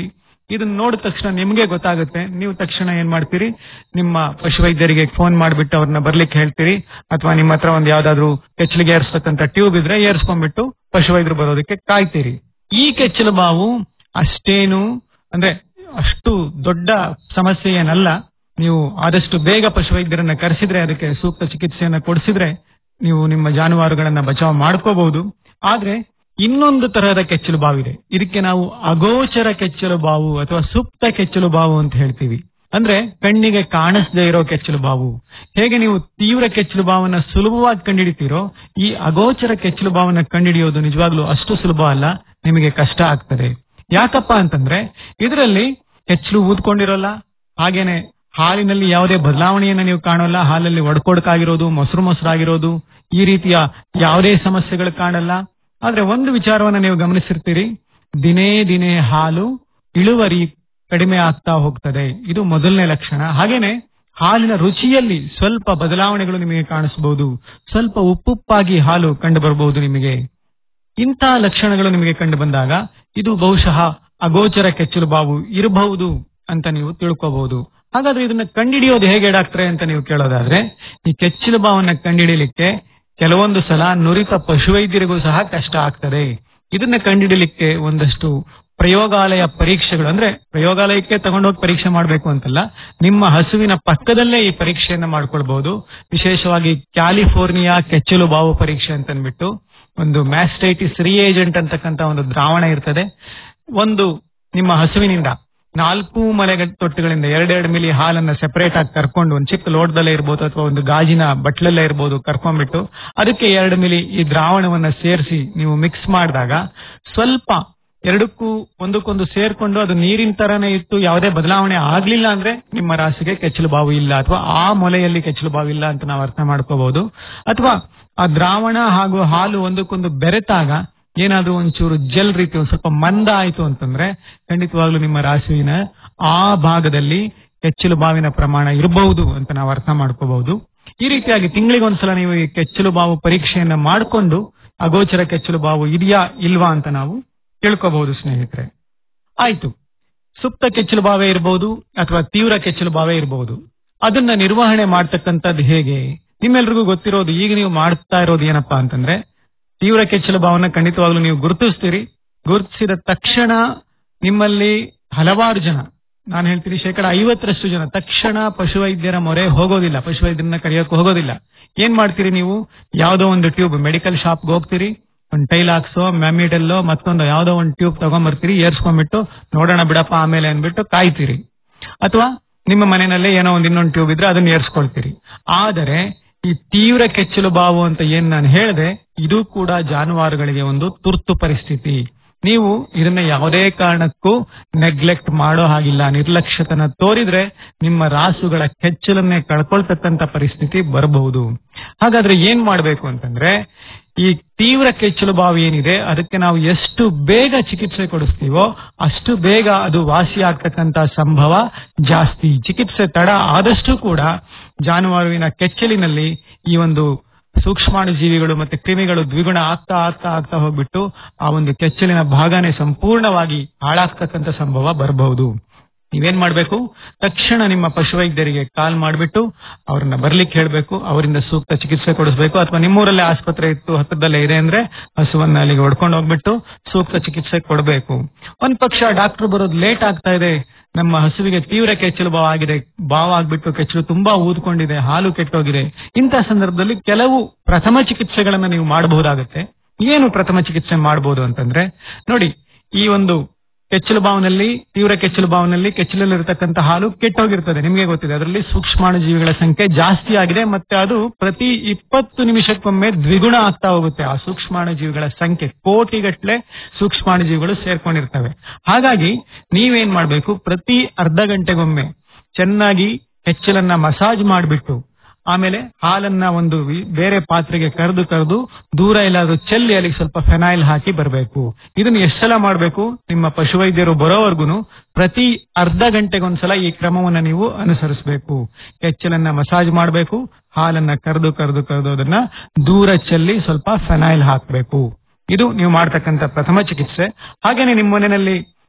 ಇದನ್ನ ನೋಡಿದ ತಕ್ಷಣ ನಿಮ್ಗೆ ಗೊತ್ತಾಗುತ್ತೆ ನೀವು ತಕ್ಷಣ ಏನ್ ಮಾಡ್ತೀರಿ ನಿಮ್ಮ ಪಶುವೈದ್ಯರಿಗೆ ಫೋನ್ ಮಾಡ್ಬಿಟ್ಟು ಅವ್ರನ್ನ ಬರ್ಲಿಕ್ಕೆ ಹೇಳ್ತೀರಿ ಅಥವಾ ನಿಮ್ಮ ಹತ್ರ ಒಂದ್ ಯಾವ್ದಾದ್ರು ಕೆಚ್ಚಲಿಗೆ ಏರ್ಸ್ತಕ್ಕಂತ ಟ್ಯೂಬ್ ಇದ್ರೆ ಏರ್ಸ್ಕೊಂಡ್ಬಿಟ್ಟು ಪಶುವೈದ್ಯರು ಬರೋದಕ್ಕೆ ಕಾಯ್ತೀರಿ ಈ ಕೆಚ್ಚಲು ಬಾವು ಅಷ್ಟೇನು ಅಂದ್ರೆ ಅಷ್ಟು ದೊಡ್ಡ ಸಮಸ್ಯೆ ಏನಲ್ಲ ನೀವು ಆದಷ್ಟು ಬೇಗ ಪಶುವೈದ್ಯರನ್ನ ಕರೆಸಿದ್ರೆ ಅದಕ್ಕೆ ಸೂಕ್ತ ಚಿಕಿತ್ಸೆಯನ್ನ ಕೊಡಿಸಿದ್ರೆ ನೀವು ನಿಮ್ಮ ಜಾನುವಾರುಗಳನ್ನ ಬಚಾವ್ ಮಾಡ್ಕೋಬಹುದು ಆದ್ರೆ ಇನ್ನೊಂದು ತರಹದ ಕೆಚ್ಚಲು ಬಾವಿದೆ ಇದಕ್ಕೆ ನಾವು ಅಗೋಚರ ಕೆಚ್ಚಲು ಬಾವು ಅಥವಾ ಸುಪ್ತ ಕೆಚ್ಚಲು ಬಾವು ಅಂತ ಹೇಳ್ತೀವಿ ಅಂದ್ರೆ ಕಣ್ಣಿಗೆ ಕಾಣಿಸದೇ ಇರೋ ಕೆಚ್ಚಲು ಬಾವು ಹೇಗೆ ನೀವು ತೀವ್ರ ಕೆಚ್ಚಲು ಬಾವನ್ನ ಸುಲಭವಾಗಿ ಕಂಡುಹಿಡಿತೀರೋ ಈ ಅಗೋಚರ ಕೆಚ್ಚಲು ಬಾವನ್ನ ಕಂಡುಹಿಡಿಯೋದು ನಿಜವಾಗ್ಲೂ ಅಷ್ಟು ಸುಲಭ ಅಲ್ಲ ನಿಮಗೆ ಕಷ್ಟ ಆಗ್ತದೆ ಯಾಕಪ್ಪ ಅಂತಂದ್ರೆ ಇದರಲ್ಲಿ ಕೆಚ್ಚಲು ಊದ್ಕೊಂಡಿರೋಲ್ಲ ಹಾಗೇನೆ ಹಾಲಿನಲ್ಲಿ ಯಾವುದೇ ಬದಲಾವಣೆಯನ್ನ ನೀವು ಕಾಣೋಲ್ಲ ಹಾಲಲ್ಲಿ ಒಡ್ಕೊಡ್ಕಾಗಿರೋದು ಮೊಸರು ಮೊಸರಾಗಿರೋದು ಈ ರೀತಿಯ ಯಾವುದೇ ಸಮಸ್ಯೆಗಳು ಕಾಣಲ್ಲ ಆದ್ರೆ ಒಂದು ವಿಚಾರವನ್ನ ನೀವು ಗಮನಿಸಿರ್ತೀರಿ ದಿನೇ ದಿನೇ ಹಾಲು ಇಳುವರಿ ಕಡಿಮೆ ಆಗ್ತಾ ಹೋಗ್ತದೆ ಇದು ಮೊದಲನೇ ಲಕ್ಷಣ ಹಾಗೇನೆ ಹಾಲಿನ ರುಚಿಯಲ್ಲಿ ಸ್ವಲ್ಪ ಬದಲಾವಣೆಗಳು ನಿಮಗೆ ಕಾಣಿಸಬಹುದು ಸ್ವಲ್ಪ ಉಪ್ಪುಪ್ಪಾಗಿ ಹಾಲು ಕಂಡು ಬರಬಹುದು ನಿಮಗೆ ಇಂತಹ ಲಕ್ಷಣಗಳು ನಿಮಗೆ ಕಂಡು ಬಂದಾಗ ಇದು ಬಹುಶಃ ಅಗೋಚರ ಕೆಚ್ಚಲು ಬಾವು ಇರಬಹುದು ಅಂತ ನೀವು ತಿಳ್ಕೋಬಹುದು ಹಾಗಾದ್ರೆ ಇದನ್ನ ಕಂಡಿಡಿಯೋದು ಹೇಗೆ ಡಾಕ್ಟ್ರೆ ಅಂತ ನೀವು ಕೇಳೋದಾದ್ರೆ ಈ ಕೆಚ್ಚಲು ಬಾವನ್ನ ಕಂಡಿಡಿಲಿಕ್ಕೆ ಕೆಲವೊಂದು ಸಲ ನುರಿತ ಪಶುವೈದ್ಯರಿಗೂ ಸಹ ಕಷ್ಟ ಆಗ್ತದೆ ಇದನ್ನ ಕಂಡಿಡಿಲಿಕ್ಕೆ ಒಂದಷ್ಟು ಪ್ರಯೋಗಾಲಯ ಪರೀಕ್ಷೆಗಳು ಅಂದ್ರೆ ಪ್ರಯೋಗಾಲಯಕ್ಕೆ ತಗೊಂಡೋಗಿ ಪರೀಕ್ಷೆ ಮಾಡಬೇಕು ಅಂತಲ್ಲ ನಿಮ್ಮ ಹಸುವಿನ ಪಕ್ಕದಲ್ಲೇ ಈ ಪರೀಕ್ಷೆಯನ್ನ ಮಾಡ್ಕೊಳ್ಬಹುದು ವಿಶೇಷವಾಗಿ ಕ್ಯಾಲಿಫೋರ್ನಿಯಾ ಕೆಚ್ಚಲು ಬಾವು ಪರೀಕ್ಷೆ ಅಂತ ಅಂದ್ಬಿಟ್ಟು ಒಂದು ಮ್ಯಾಸ್ಟೈಟಿಸ್ ರಿಏಜೆಂಟ್ ಅಂತಕ್ಕಂತ ಒಂದು ದ್ರಾವಣ ಇರ್ತದೆ ಒಂದು ನಿಮ್ಮ ಹಸುವಿನಿಂದ ನಾಲ್ಕು ಮಲೆ ತೊಟ್ಟುಗಳಿಂದ ಎರಡೆರಡು ಮಿಲಿ ಹಾಲನ್ನ ಸೆಪರೇಟ್ ಆಗಿ ಕರ್ಕೊಂಡು ಒಂದು ಚಿಕ್ಕ ಲೋಟದಲ್ಲೇ ಇರ್ಬೋದು ಅಥವಾ ಒಂದು ಗಾಜಿನ ಬಟ್ಲಲ್ಲೇ ಇರ್ಬೋದು ಕರ್ಕೊಂಡ್ಬಿಟ್ಟು ಅದಕ್ಕೆ ಎರಡು ಮಿಲಿ ಈ ದ್ರಾವಣವನ್ನ ಸೇರಿಸಿ ನೀವು ಮಿಕ್ಸ್ ಮಾಡಿದಾಗ ಸ್ವಲ್ಪ ಎರಡಕ್ಕೂ ಒಂದಕ್ಕೊಂದು ಸೇರ್ಕೊಂಡು ಅದು ನೀರಿನ ತರನೇ ಇತ್ತು ಯಾವುದೇ ಬದಲಾವಣೆ ಆಗ್ಲಿಲ್ಲ ಅಂದ್ರೆ ನಿಮ್ಮ ರಾಸಿಗೆ ಕೆಚ್ಚಲು ಬಾವು ಇಲ್ಲ ಅಥವಾ ಆ ಮೊಲೆಯಲ್ಲಿ ಕೆಚ್ಚಲು ಬಾವು ಇಲ್ಲ ಅಂತ ನಾವು ಅರ್ಥ ಮಾಡ್ಕೋಬಹುದು ಅಥವಾ ಆ ದ್ರಾವಣ ಹಾಗೂ ಹಾಲು ಒಂದಕ್ಕೊಂದು ಬೆರೆತಾಗ ಏನಾದ್ರೂ ಒಂಚೂರು ಜೆಲ್ ರೀತಿ ಒಂದ್ ಸ್ವಲ್ಪ ಮಂದ ಆಯ್ತು ಅಂತಂದ್ರೆ ಖಂಡಿತವಾಗ್ಲೂ ನಿಮ್ಮ ರಾಸುವಿನ ಆ ಭಾಗದಲ್ಲಿ ಕೆಚ್ಚಲು ಬಾವಿನ ಪ್ರಮಾಣ ಇರಬಹುದು ಅಂತ ನಾವು ಅರ್ಥ ಮಾಡ್ಕೋಬಹುದು ಈ ರೀತಿಯಾಗಿ ತಿಂಗಳಿಗೊಂದ್ಸಲ ನೀವು ಈ ಕೆಚ್ಚಲು ಬಾವು ಪರೀಕ್ಷೆಯನ್ನ ಮಾಡಿಕೊಂಡು ಅಗೋಚರ ಕೆಚ್ಚಲು ಬಾವು ಇದೆಯಾ ಇಲ್ವಾ ಅಂತ ನಾವು ತಿಳ್ಕೋಬಹುದು ಸ್ನೇಹಿತರೆ ಆಯ್ತು ಸುಪ್ತ ಕೆಚ್ಚಲು ಬಾವೆ ಇರಬಹುದು ಅಥವಾ ತೀವ್ರ ಕೆಚ್ಚಲು ಬಾವೆ ಇರಬಹುದು ಅದನ್ನ ನಿರ್ವಹಣೆ ಮಾಡ್ತಕ್ಕಂಥದ್ದು ಹೇಗೆ ನಿಮ್ಮೆಲ್ರಿಗೂ ಗೊತ್ತಿರೋದು ಈಗ ನೀವು ಮಾಡ್ತಾ ಇರೋದು ಏನಪ್ಪಾ ಅಂತಂದ್ರೆ ತೀವ್ರ ಕೆಚ್ಚಲು ಭಾವನ ಖಂಡಿತವಾಗ್ಲೂ ನೀವು ಗುರುತಿಸ್ತೀರಿ ಗುರುತಿಸಿದ ತಕ್ಷಣ ನಿಮ್ಮಲ್ಲಿ ಹಲವಾರು ಜನ ನಾನು ಹೇಳ್ತೀನಿ ಶೇಕಡ ಐವತ್ತರಷ್ಟು ಜನ ತಕ್ಷಣ ಪಶುವೈದ್ಯರ ಮೊರೆ ಹೋಗೋದಿಲ್ಲ ಪಶುವೈದ್ಯರನ್ನ ಕರೆಯೋಕೆ ಹೋಗೋದಿಲ್ಲ ಏನ್ ಮಾಡ್ತೀರಿ ನೀವು ಯಾವ್ದೋ ಒಂದು ಟ್ಯೂಬ್ ಮೆಡಿಕಲ್ ಶಾಪ್ಗೆ ಹೋಗ್ತೀರಿ ಒಂದು ಟೈಲಾಕ್ಸೋ ಮ್ಯಾಮಿಡಲ್ಲೋ ಮತ್ತೊಂದು ಯಾವ್ದೋ ಒಂದು ಟ್ಯೂಬ್ ತಗೊಂಬರ್ತೀರಿ ಏರ್ಸ್ಕೊಂಡ್ಬಿಟ್ಟು ನೋಡೋಣ ಬಿಡಪ್ಪ ಆಮೇಲೆ ಅನ್ಬಿಟ್ಟು ಕಾಯ್ತೀರಿ ಅಥವಾ ನಿಮ್ಮ ಮನೆಯಲ್ಲೇ ಏನೋ ಒಂದು ಇನ್ನೊಂದು ಟ್ಯೂಬ್ ಇದ್ರೆ ಅದನ್ನ ಏರ್ಸ್ಕೊಳ್ತೀರಿ ಆದರೆ ಈ ತೀವ್ರ ಕೆಚ್ಚಲು ಬಾವು ಅಂತ ಏನ್ ನಾನು ಹೇಳಿದೆ ಇದು ಕೂಡ ಜಾನುವಾರುಗಳಿಗೆ ಒಂದು ತುರ್ತು ಪರಿಸ್ಥಿತಿ ನೀವು ಇದನ್ನ ಯಾವುದೇ ಕಾರಣಕ್ಕೂ ನೆಗ್ಲೆಕ್ಟ್ ಮಾಡೋ ಹಾಗಿಲ್ಲ ನಿರ್ಲಕ್ಷ್ಯತನ ತೋರಿದ್ರೆ ನಿಮ್ಮ ರಾಸುಗಳ ಕೆಚ್ಚಲನ್ನೇ ಕಳ್ಕೊಳ್ತಕ್ಕಂತ ಪರಿಸ್ಥಿತಿ ಬರಬಹುದು ಹಾಗಾದ್ರೆ ಏನ್ ಮಾಡ್ಬೇಕು ಅಂತಂದ್ರೆ ಈ ತೀವ್ರ ಕೆಚ್ಚಲು ಬಾವು ಏನಿದೆ ಅದಕ್ಕೆ ನಾವು ಎಷ್ಟು ಬೇಗ ಚಿಕಿತ್ಸೆ ಕೊಡಿಸ್ತೀವೋ ಅಷ್ಟು ಬೇಗ ಅದು ವಾಸಿ ಆಗ್ತಕ್ಕಂತ ಸಂಭವ ಜಾಸ್ತಿ ಚಿಕಿತ್ಸೆ ತಡ ಆದಷ್ಟು ಕೂಡ ಜಾನುವಾರುವಿನ ಕೆಚ್ಚಲಿನಲ್ಲಿ ಈ ಒಂದು ಸೂಕ್ಷ್ಮಾಣು ಜೀವಿಗಳು ಮತ್ತೆ ಕ್ರಿಮಿಗಳು ದ್ವಿಗುಣ ಆಗ್ತಾ ಆಗ್ತಾ ಆಗ್ತಾ ಹೋಗ್ಬಿಟ್ಟು ಆ ಒಂದು ಕೆಚ್ಚಲಿನ ಭಾಗನೇ ಸಂಪೂರ್ಣವಾಗಿ ಹಾಳಾಗ್ತಕ್ಕಂಥ ಸಂಭವ ಬರಬಹುದು ನೀವೇನ್ ಮಾಡ್ಬೇಕು ತಕ್ಷಣ ನಿಮ್ಮ ಪಶುವೈದ್ಯರಿಗೆ ಕಾಲ್ ಮಾಡಿಬಿಟ್ಟು ಅವ್ರನ್ನ ಬರ್ಲಿಕ್ಕೆ ಹೇಳ್ಬೇಕು ಅವರಿಂದ ಸೂಕ್ತ ಚಿಕಿತ್ಸೆ ಕೊಡಿಸ್ಬೇಕು ಅಥವಾ ನಿಮ್ಮೂರಲ್ಲೇ ಆಸ್ಪತ್ರೆ ಇತ್ತು ಹತ್ರದಲ್ಲೇ ಇದೆ ಅಂದ್ರೆ ಹಸುವನ್ನ ಅಲ್ಲಿಗೆ ಹೊಡ್ಕೊಂಡು ಹೋಗ್ಬಿಟ್ಟು ಸೂಕ್ತ ಚಿಕಿತ್ಸೆ ಕೊಡಬೇಕು ಒಂದ್ ಪಕ್ಷ ಡಾಕ್ಟರ್ ಬರೋದು ಲೇಟ್ ಆಗ್ತಾ ಇದೆ ನಮ್ಮ ಹಸುವಿಗೆ ತೀವ್ರ ಕೆಚ್ಚಲು ಬಾವು ಆಗಿದೆ ಬಾವು ಆಗ್ಬಿಟ್ಟು ಕೆಚ್ಚಲು ತುಂಬಾ ಊದ್ಕೊಂಡಿದೆ ಹಾಲು ಕೆಟ್ಟೋಗಿದೆ ಇಂತಹ ಸಂದರ್ಭದಲ್ಲಿ ಕೆಲವು ಪ್ರಥಮ ಚಿಕಿತ್ಸೆಗಳನ್ನ ನೀವು ಮಾಡಬಹುದಾಗುತ್ತೆ ಏನು ಪ್ರಥಮ ಚಿಕಿತ್ಸೆ ಮಾಡಬಹುದು ಅಂತಂದ್ರೆ ನೋಡಿ ಈ ಒಂದು ಕೆಚ್ಚಲು ಬಾವಿನಲ್ಲಿ ತೀವ್ರ ಕೆಚ್ಚಲು ಬಾವಿನಲ್ಲಿ ಕೆಚ್ಚಲಲ್ಲಿರತಕ್ಕಂಥ ಹಾಲು ಕೆಟ್ಟೋಗಿರ್ತದೆ ನಿಮಗೆ ಗೊತ್ತಿದೆ ಅದರಲ್ಲಿ ಸೂಕ್ಷ್ಮಾಣು ಜೀವಿಗಳ ಸಂಖ್ಯೆ ಜಾಸ್ತಿ ಆಗಿದೆ ಮತ್ತೆ ಅದು ಪ್ರತಿ ಇಪ್ಪತ್ತು ನಿಮಿಷಕ್ಕೊಮ್ಮೆ ದ್ವಿಗುಣ ಆಗ್ತಾ ಹೋಗುತ್ತೆ ಆ ಸೂಕ್ಷ್ಮಾಣು ಜೀವಿಗಳ ಸಂಖ್ಯೆ ಕೋಟಿಗಟ್ಲೆ ಸೂಕ್ಷ್ಮಾಣು ಜೀವಿಗಳು ಸೇರ್ಕೊಂಡಿರ್ತವೆ ಹಾಗಾಗಿ ನೀವೇನ್ ಮಾಡ್ಬೇಕು ಪ್ರತಿ ಅರ್ಧ ಗಂಟೆಗೊಮ್ಮೆ ಚೆನ್ನಾಗಿ ಕೆಚ್ಚಲನ್ನ ಮಸಾಜ್ ಮಾಡಿಬಿಟ್ಟು ಆಮೇಲೆ ಹಾಲನ್ನ ಒಂದು ವಿ- ಬೇರೆ ಪಾತ್ರೆಗೆ ಕರೆದು ಕರೆದು ದೂರ ಎಲ್ಲಾದ್ರೂ ಚೆಲ್ಲಿ ಅಲ್ಲಿಗೆ ಸ್ವಲ್ಪ ಫೆನೈಲ್ ಹಾಕಿ ಬರಬೇಕು ಇದನ್ನ ಎಷ್ಟು ಸಲ ಮಾಡಬೇಕು ನಿಮ್ಮ ಪಶುವೈದ್ಯರು ಬರೋವರೆಗೂ ಪ್ರತಿ ಅರ್ಧ ಗಂಟೆಗೊಂದ್ಸಲ ಈ ಕ್ರಮವನ್ನ ನೀವು ಅನುಸರಿಸಬೇಕು ಕೆಚ್ಚಲನ್ನ ಮಸಾಜ್ ಮಾಡಬೇಕು ಹಾಲನ್ನ ಕರೆದು ಕರೆದು ಕರೆದು ಅದನ್ನ ದೂರ ಚೆಲ್ಲಿ ಸ್ವಲ್ಪ ಫೆನೈಲ್ ಹಾಕಬೇಕು ಇದು ನೀವು ಮಾಡ್ತಕ್ಕಂಥ ಪ್ರಥಮ ಚಿಕಿತ್ಸೆ ಹಾಗೇನೆ ನಿಮ್ಮ ಮನೆಯಲ್ಲಿ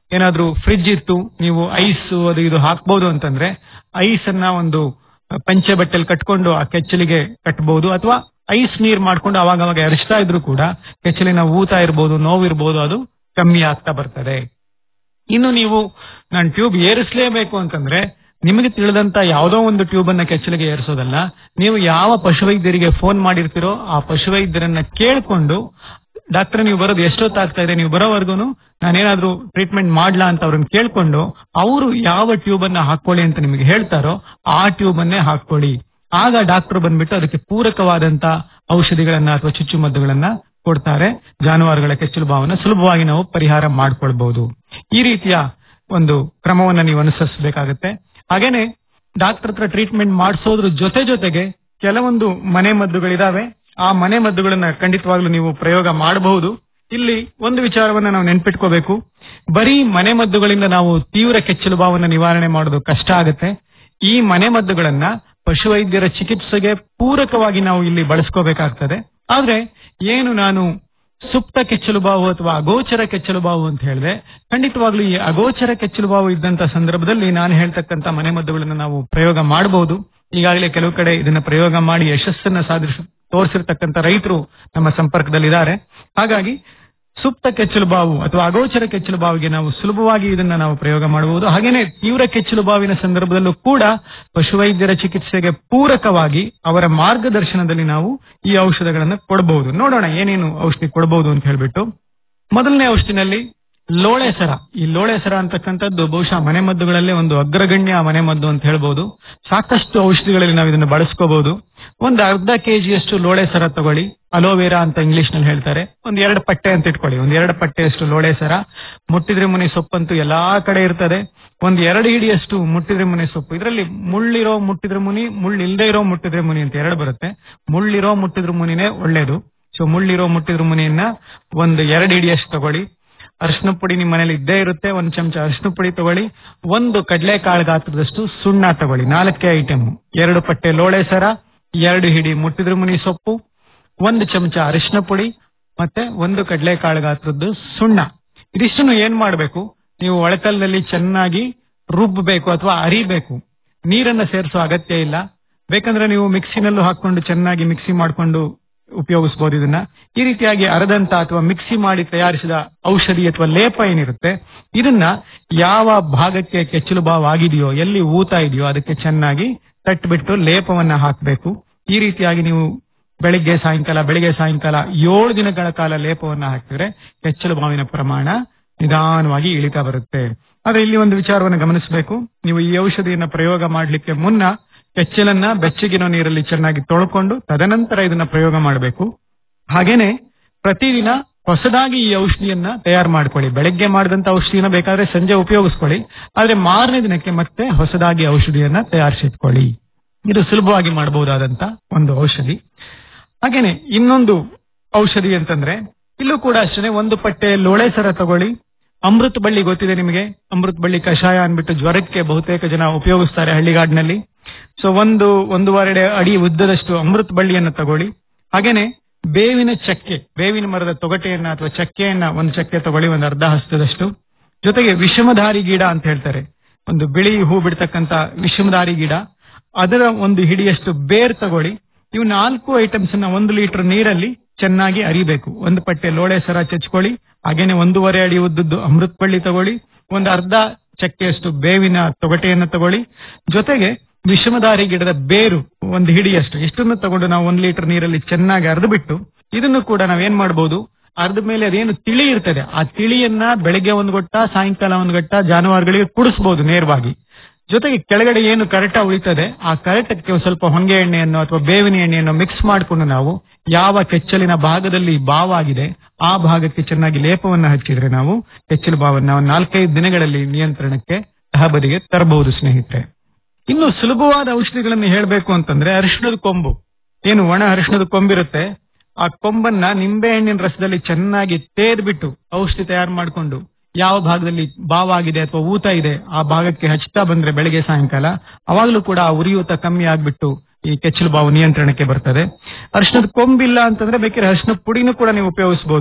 ಏನಾದ್ರೂ ಫ್ರಿಡ್ಜ್ ಇತ್ತು ನೀವು ಐಸ್ ಅದು ಇದು ಹಾಕ್ಬಹುದು ಅಂತಂದ್ರೆ ಐಸ್ ಅನ್ನ ಒಂದು ಪಂಚೆ ಬಟ್ಟೆಲಿ ಕಟ್ಕೊಂಡು ಆ ಕೆಚ್ಚಲಿಗೆ ಕಟ್ಟಬಹುದು ಅಥವಾ ಐಸ್ ನೀರ್ ಮಾಡ್ಕೊಂಡು ಅವಾಗ ಅವಾಗ ಎರಚ್ತಾ ಇದ್ರು ಕೂಡ ಕೆಚ್ಚಲಿನ ಊತ ಇರ್ಬೋದು ನೋವು ಇರ್ಬೋದು ಅದು ಕಮ್ಮಿ ಆಗ್ತಾ ಬರ್ತದೆ ಇನ್ನು ನೀವು ನಾನು ಟ್ಯೂಬ್ ಏರಿಸಲೇಬೇಕು ಅಂತಂದ್ರೆ ನಿಮಗೆ ತಿಳಿದಂತ ಯಾವುದೋ ಒಂದು ಟ್ಯೂಬ್ ಅನ್ನ ಕೆಚ್ಚಲಿಗೆ ಏರಿಸೋದಲ್ಲ ನೀವು ಯಾವ ಪಶುವೈದ್ಯರಿಗೆ ಫೋನ್ ಮಾಡಿರ್ತೀರೋ ಆ ಪಶುವೈದ್ಯರನ್ನ ಕೇಳ್ಕೊಂಡು ಡಾಕ್ಟರ್ ನೀವು ಬರೋದು ಎಷ್ಟೊತ್ತಾಗ್ತಾ ಇದೆ ನೀವು ಬರೋವರೆಗೂ ನಾನೇನಾದ್ರೂ ಟ್ರೀಟ್ಮೆಂಟ್ ಮಾಡ್ಲಾ ಅಂತ ಅವ್ರನ್ನ ಕೇಳ್ಕೊಂಡು ಅವರು ಯಾವ ಟ್ಯೂಬ್ ಅನ್ನ ಹಾಕೊಳ್ಳಿ ಅಂತ ನಿಮಗೆ ಹೇಳ್ತಾರೋ ಆ ಟ್ಯೂಬ್ ಅನ್ನೇ ಹಾಕೊಳ್ಳಿ ಆಗ ಡಾಕ್ಟರ್ ಬಂದ್ಬಿಟ್ಟು ಅದಕ್ಕೆ ಪೂರಕವಾದಂತ ಔಷಧಿಗಳನ್ನ ಅಥವಾ ಚುಚ್ಚುಮದ್ದುಗಳನ್ನ ಕೊಡ್ತಾರೆ ಜಾನುವಾರುಗಳ ಕೆಚ್ಚಲು ಭಾವನ ಸುಲಭವಾಗಿ ನಾವು ಪರಿಹಾರ ಮಾಡ್ಕೊಳ್ಬಹುದು ಈ ರೀತಿಯ ಒಂದು ಕ್ರಮವನ್ನ ನೀವು ಅನುಸರಿಸಬೇಕಾಗತ್ತೆ ಹಾಗೇನೆ ಡಾಕ್ಟರ್ ಹತ್ರ ಟ್ರೀಟ್ಮೆಂಟ್ ಮಾಡಿಸೋದ್ರ ಜೊತೆ ಜೊತೆಗೆ ಕೆಲವೊಂದು ಮನೆ ಮದ್ದುಗಳಿದಾವೆ ಆ ಮನೆ ಮದ್ದುಗಳನ್ನ ಖಂಡಿತವಾಗ್ಲೂ ನೀವು ಪ್ರಯೋಗ ಮಾಡಬಹುದು ಇಲ್ಲಿ ಒಂದು ವಿಚಾರವನ್ನ ನಾವು ನೆನ್ಪಿಟ್ಕೋಬೇಕು ಬರೀ ಮನೆ ಮದ್ದುಗಳಿಂದ ನಾವು ತೀವ್ರ ಕೆಚ್ಚಲು ಭಾವನ ನಿವಾರಣೆ ಮಾಡೋದು ಕಷ್ಟ ಆಗುತ್ತೆ ಈ ಮನೆ ಮದ್ದುಗಳನ್ನ ಪಶುವೈದ್ಯರ ಚಿಕಿತ್ಸೆಗೆ ಪೂರಕವಾಗಿ ನಾವು ಇಲ್ಲಿ ಬಳಸ್ಕೋಬೇಕಾಗ್ತದೆ ಆದ್ರೆ ಏನು ನಾನು ಸುಪ್ತ ಕೆಚ್ಚಲು ಬಾವು ಅಥವಾ ಅಗೋಚರ ಕೆಚ್ಚಲು ಬಾವು ಅಂತ ಹೇಳಿದ್ರೆ ಖಂಡಿತವಾಗ್ಲೂ ಈ ಅಗೋಚರ ಕೆಚ್ಚಲು ಬಾವು ಇದ್ದಂತ ಸಂದರ್ಭದಲ್ಲಿ ನಾನು ಹೇಳ್ತಕ್ಕಂತ ಮನೆಮದ್ದುಗಳನ್ನ ನಾವು ಪ್ರಯೋಗ ಮಾಡಬಹುದು ಈಗಾಗಲೇ ಕೆಲವು ಕಡೆ ಇದನ್ನ ಪ್ರಯೋಗ ಮಾಡಿ ಯಶಸ್ಸನ್ನ ಸಾಧಿಸ ತೋರಿಸಿರ್ತಕ್ಕಂತ ರೈತರು ನಮ್ಮ ಸಂಪರ್ಕದಲ್ಲಿದ್ದಾರೆ ಹಾಗಾಗಿ ಸುಪ್ತ ಕೆಚ್ಚಲು ಬಾವು ಅಥವಾ ಅಗೋಚರ ಕೆಚ್ಚಲು ಬಾವಿಗೆ ನಾವು ಸುಲಭವಾಗಿ ಇದನ್ನ ನಾವು ಪ್ರಯೋಗ ಮಾಡಬಹುದು ಹಾಗೇನೆ ತೀವ್ರ ಕೆಚ್ಚಲು ಬಾವಿನ ಸಂದರ್ಭದಲ್ಲೂ ಕೂಡ ಪಶುವೈದ್ಯರ ಚಿಕಿತ್ಸೆಗೆ ಪೂರಕವಾಗಿ ಅವರ ಮಾರ್ಗದರ್ಶನದಲ್ಲಿ ನಾವು ಈ ಔಷಧಗಳನ್ನು ಕೊಡಬಹುದು ನೋಡೋಣ ಏನೇನು ಔಷಧಿ ಕೊಡಬಹುದು ಅಂತ ಹೇಳ್ಬಿಟ್ಟು ಮೊದಲನೇ ಔಷಧಿನಲ್ಲಿ ಲೋಳೆಸರ ಈ ಲೋಳೆಸರ ಅಂತಕ್ಕಂಥದ್ದು ಬಹುಶಃ ಮನೆಮದ್ದುಗಳಲ್ಲೇ ಒಂದು ಅಗ್ರಗಣ್ಯ ಮನೆಮದ್ದು ಅಂತ ಹೇಳ್ಬೋದು ಸಾಕಷ್ಟು ಔಷಧಿಗಳಲ್ಲಿ ನಾವು ಇದನ್ನು ಬಳಸ್ಕೋಬಹುದು ಒಂದು ಅರ್ಧ ಕೆಜಿಯಷ್ಟು ಲೋಳೆಸರ ತಗೊಳ್ಳಿ ಅಲೋವೆರಾ ಅಂತ ಇಂಗ್ಲಿಷ್ ನಲ್ಲಿ ಹೇಳ್ತಾರೆ ಒಂದ್ ಎರಡು ಪಟ್ಟೆ ಅಂತ ಇಟ್ಕೊಳ್ಳಿ ಒಂದ್ ಎರಡು ಪಟ್ಟೆಯಷ್ಟು ಲೋಳೆಸರ ಮುಟ್ಟಿದ್ರೆ ಮುನಿ ಸೊಪ್ಪಂತೂ ಎಲ್ಲಾ ಕಡೆ ಇರ್ತದೆ ಒಂದ್ ಎರಡು ಹಿಡಿಯಷ್ಟು ಮುಟ್ಟಿದ್ರೆ ಮುನಿ ಸೊಪ್ಪು ಇದರಲ್ಲಿ ಮುಳ್ಳಿರೋ ಮುಟ್ಟಿದ್ರೆ ಮುನಿ ಮುಳ್ಳು ಇಲ್ಲದೆ ಇರೋ ಮುಟ್ಟಿದ್ರೆ ಮುನಿ ಅಂತ ಎರಡು ಬರುತ್ತೆ ಮುಳ್ಳಿರೋ ಮುಟ್ಟಿದ್ರೆ ಮುನಿನೇ ಒಳ್ಳೇದು ಸೊ ಮುಳ್ಳಿರೋ ಮುಟ್ಟಿದ್ರೆ ಮುನಿಯನ್ನ ಒಂದು ಎರಡು ಹಿಡಿಯಷ್ಟು ತಗೊಳ್ಳಿ ಅರಿಶಿನ ಪುಡಿ ನಿಮ್ಮ ಮನೇಲಿ ಇದ್ದೇ ಇರುತ್ತೆ ಒಂದ್ ಚಮಚ ಅರಿಶಿನ ಪುಡಿ ತಗೊಳ್ಳಿ ಒಂದು ಕಡಲೆಕಾಳು ಗಾತ್ರದಷ್ಟು ಸುಣ್ಣ ತಗೊಳ್ಳಿ ನಾಲ್ಕೇ ಐಟಮ್ ಎರಡು ಪಟ್ಟೆ ಲೋಳೆ ಸರ ಎರಡು ಹಿಡಿ ಮುಟ್ಟಿದ್ರ ಮುನಿ ಸೊಪ್ಪು ಒಂದು ಚಮಚ ಅರಿಶಿನ ಪುಡಿ ಮತ್ತೆ ಒಂದು ಕಡಲೆಕಾಳು ಗಾತ್ರದ್ದು ಸುಣ್ಣ ಇದಿಷ್ಟನ್ನು ಏನ್ ಮಾಡ್ಬೇಕು ನೀವು ಒಳಕಲ್ನಲ್ಲಿ ಚೆನ್ನಾಗಿ ರುಬ್ಬಬೇಕು ಅಥವಾ ಅರಿಬೇಕು ನೀರನ್ನ ಸೇರಿಸೋ ಅಗತ್ಯ ಇಲ್ಲ ಬೇಕಂದ್ರೆ ನೀವು ಮಿಕ್ಸಿನಲ್ಲೂ ಹಾಕೊಂಡು ಚೆನ್ನಾಗಿ ಮಿಕ್ಸಿ ಮಾಡ್ಕೊಂಡು ಉಪಯೋಗಿಸಬಹುದು ಇದನ್ನ ಈ ರೀತಿಯಾಗಿ ಅರದಂತ ಅಥವಾ ಮಿಕ್ಸಿ ಮಾಡಿ ತಯಾರಿಸಿದ ಔಷಧಿ ಅಥವಾ ಲೇಪ ಏನಿರುತ್ತೆ ಇದನ್ನ ಯಾವ ಭಾಗಕ್ಕೆ ಕೆಚ್ಚಲು ಭಾವ ಆಗಿದೆಯೋ ಎಲ್ಲಿ ಊತ ಇದೆಯೋ ಅದಕ್ಕೆ ಚೆನ್ನಾಗಿ ತಟ್ಬಿಟ್ಟು ಲೇಪವನ್ನ ಹಾಕಬೇಕು ಈ ರೀತಿಯಾಗಿ ನೀವು ಬೆಳಿಗ್ಗೆ ಸಾಯಂಕಾಲ ಬೆಳಿಗ್ಗೆ ಸಾಯಂಕಾಲ ಏಳು ದಿನಗಳ ಕಾಲ ಲೇಪವನ್ನ ಹಾಕಿದ್ರೆ ಕೆಚ್ಚಲು ಬಾವಿನ ಪ್ರಮಾಣ ನಿಧಾನವಾಗಿ ಇಳಿತಾ ಬರುತ್ತೆ ಆದ್ರೆ ಇಲ್ಲಿ ಒಂದು ವಿಚಾರವನ್ನು ಗಮನಿಸಬೇಕು ನೀವು ಈ ಔಷಧಿಯನ್ನ ಪ್ರಯೋಗ ಮಾಡಲಿಕ್ಕೆ ಮುನ್ನ ಕೆಚ್ಚಲನ್ನ ಬೆಚ್ಚಗಿನ ನೀರಲ್ಲಿ ಚೆನ್ನಾಗಿ ತೊಳ್ಕೊಂಡು ತದನಂತರ ಇದನ್ನ ಪ್ರಯೋಗ ಮಾಡಬೇಕು ಹಾಗೇನೆ ಪ್ರತಿದಿನ ಹೊಸದಾಗಿ ಈ ಔಷಧಿಯನ್ನ ತಯಾರು ಮಾಡ್ಕೊಳ್ಳಿ ಬೆಳಗ್ಗೆ ಮಾಡಿದಂತ ಔಷಧಿಯನ್ನ ಬೇಕಾದ್ರೆ ಸಂಜೆ ಉಪಯೋಗಿಸ್ಕೊಳ್ಳಿ ಆದ್ರೆ ಮಾರನೇ ದಿನಕ್ಕೆ ಮತ್ತೆ ಹೊಸದಾಗಿ ಔಷಧಿಯನ್ನ ತಯಾರಿಸಿಟ್ಕೊಳ್ಳಿ ಇದು ಸುಲಭವಾಗಿ ಮಾಡಬಹುದಾದಂತ ಒಂದು ಔಷಧಿ ಹಾಗೇನೆ ಇನ್ನೊಂದು ಔಷಧಿ ಅಂತಂದ್ರೆ ಇಲ್ಲೂ ಕೂಡ ಅಷ್ಟೇ ಒಂದು ಪಟ್ಟೆ ಲೋಳೆ ಸರ ತಗೊಳ್ಳಿ ಅಮೃತ ಬಳ್ಳಿ ಗೊತ್ತಿದೆ ನಿಮಗೆ ಅಮೃತ ಬಳ್ಳಿ ಕಷಾಯ ಅನ್ಬಿಟ್ಟು ಜ್ವರಕ್ಕೆ ಬಹುತೇಕ ಜನ ಉಪಯೋಗಿಸ್ತಾರೆ ಹಳ್ಳಿಗಾಡಿನಲ್ಲಿ ಸೊ ಒಂದು ಒಂದೂವರೆ ಅಡಿ ಉದ್ದದಷ್ಟು ಅಮೃತ ಬಳ್ಳಿಯನ್ನ ತಗೊಳ್ಳಿ ಹಾಗೇನೆ ಬೇವಿನ ಚಕ್ಕೆ ಬೇವಿನ ಮರದ ತೊಗಟೆಯನ್ನ ಅಥವಾ ಚಕ್ಕೆಯನ್ನ ಒಂದು ಚಕ್ಕೆ ತಗೊಳ್ಳಿ ಒಂದು ಅರ್ಧ ಹಸ್ತದಷ್ಟು ಜೊತೆಗೆ ವಿಷಮಧಾರಿ ಗಿಡ ಅಂತ ಹೇಳ್ತಾರೆ ಒಂದು ಬಿಳಿ ಹೂ ಬಿಡ್ತಕ್ಕಂತ ವಿಷಮಧಾರಿ ಗಿಡ ಅದರ ಒಂದು ಹಿಡಿಯಷ್ಟು ಬೇರ್ ತಗೊಳ್ಳಿ ಇವು ನಾಲ್ಕು ಐಟಮ್ಸ್ ಅನ್ನ ಒಂದು ಲೀಟರ್ ನೀರಲ್ಲಿ ಚೆನ್ನಾಗಿ ಅರಿಬೇಕು ಒಂದು ಪಟ್ಟೆ ಲೋಳೆ ಸರ ಚಚ್ಕೊಳ್ಳಿ ಹಾಗೇನೆ ಒಂದೂವರೆ ಅಡಿ ಉದ್ದದ್ದು ಅಮೃತ ಬಳ್ಳಿ ತಗೊಳ್ಳಿ ಒಂದು ಅರ್ಧ ಚಕ್ಕೆಯಷ್ಟು ಬೇವಿನ ತೊಗಟೆಯನ್ನ ತಗೊಳ್ಳಿ ಜೊತೆಗೆ ವಿಷಮಧಾರಿ ಗಿಡದ ಬೇರು ಒಂದು ಹಿಡಿಯಷ್ಟು ಇಷ್ಟನ್ನು ತಗೊಂಡು ನಾವು ಒಂದು ಲೀಟರ್ ನೀರಲ್ಲಿ ಚೆನ್ನಾಗಿ ಅರ್ದು ಬಿಟ್ಟು ಇದನ್ನು ಕೂಡ ನಾವೇನ್ ಮಾಡಬಹುದು ಅರ್ಧ ಮೇಲೆ ಅದೇನು ತಿಳಿ ಇರ್ತದೆ ಆ ತಿಳಿಯನ್ನ ಬೆಳಗ್ಗೆ ಒಂದು ಗೊಟ್ಟ ಸಾಯಂಕಾಲ ಒಂದು ಗಟ್ಟ ಜಾನುವಾರುಗಳಿಗೆ ಕುಡಿಸಬಹುದು ನೇರವಾಗಿ ಜೊತೆಗೆ ಕೆಳಗಡೆ ಏನು ಕರೆಟ ಉಳಿತದೆ ಆ ಕರೆಟಕ್ಕೆ ಸ್ವಲ್ಪ ಹೊಂಗೆ ಎಣ್ಣೆಯನ್ನು ಅಥವಾ ಬೇವಿನ ಎಣ್ಣೆಯನ್ನು ಮಿಕ್ಸ್ ಮಾಡಿಕೊಂಡು ನಾವು ಯಾವ ಕೆಚ್ಚಲಿನ ಭಾಗದಲ್ಲಿ ಬಾವಾಗಿದೆ ಆ ಭಾಗಕ್ಕೆ ಚೆನ್ನಾಗಿ ಲೇಪವನ್ನ ಹಚ್ಚಿದ್ರೆ ನಾವು ಕೆಚ್ಚಲು ಬಾವನ್ನ ಒಂದು ನಾಲ್ಕೈದು ದಿನಗಳಲ್ಲಿ ನಿಯಂತ್ರಣಕ್ಕೆ ತಹಬದಿಗೆ ತರಬಹುದು ಸ್ನೇಹಿತರೆ ಇನ್ನು ಸುಲಭವಾದ ಔಷಧಿಗಳನ್ನು ಹೇಳಬೇಕು ಅಂತಂದ್ರೆ ಅರಿಶಿಣದ ಕೊಂಬು ಏನು ಒಣ ಅರಿಶಿಣದ ಕೊಂಬಿರುತ್ತೆ ಆ ಕೊಂಬನ್ನ ನಿಂಬೆ ಹಣ್ಣಿನ ರಸದಲ್ಲಿ ಚೆನ್ನಾಗಿ ತೇದ್ಬಿಟ್ಟು ಔಷಧಿ ತಯಾರು ಮಾಡಿಕೊಂಡು ಯಾವ ಭಾಗದಲ್ಲಿ ಬಾವ ಆಗಿದೆ ಅಥವಾ ಊತ ಇದೆ ಆ ಭಾಗಕ್ಕೆ ಹಚ್ತಾ ಬಂದ್ರೆ ಬೆಳಗ್ಗೆ ಸಾಯಂಕಾಲ ಅವಾಗಲೂ ಕೂಡ ಆ ಉರಿಯೂತ ಕಮ್ಮಿ ಆಗ್ಬಿಟ್ಟು ಈ ಕೆಚ್ಚಲು ಬಾವು ನಿಯಂತ್ರಣಕ್ಕೆ ಬರ್ತದೆ ಅರಿಶಿಣದ ಕೊಂಬಿಲ್ಲ ಅಂತಂದ್ರೆ ಬೇಕಾದ್ರೆ ಅರಿಶಿಣ ಪುಡಿನೂ ಕೂಡ ನೀವು ಉಪಯೋಗಿಸಬಹುದು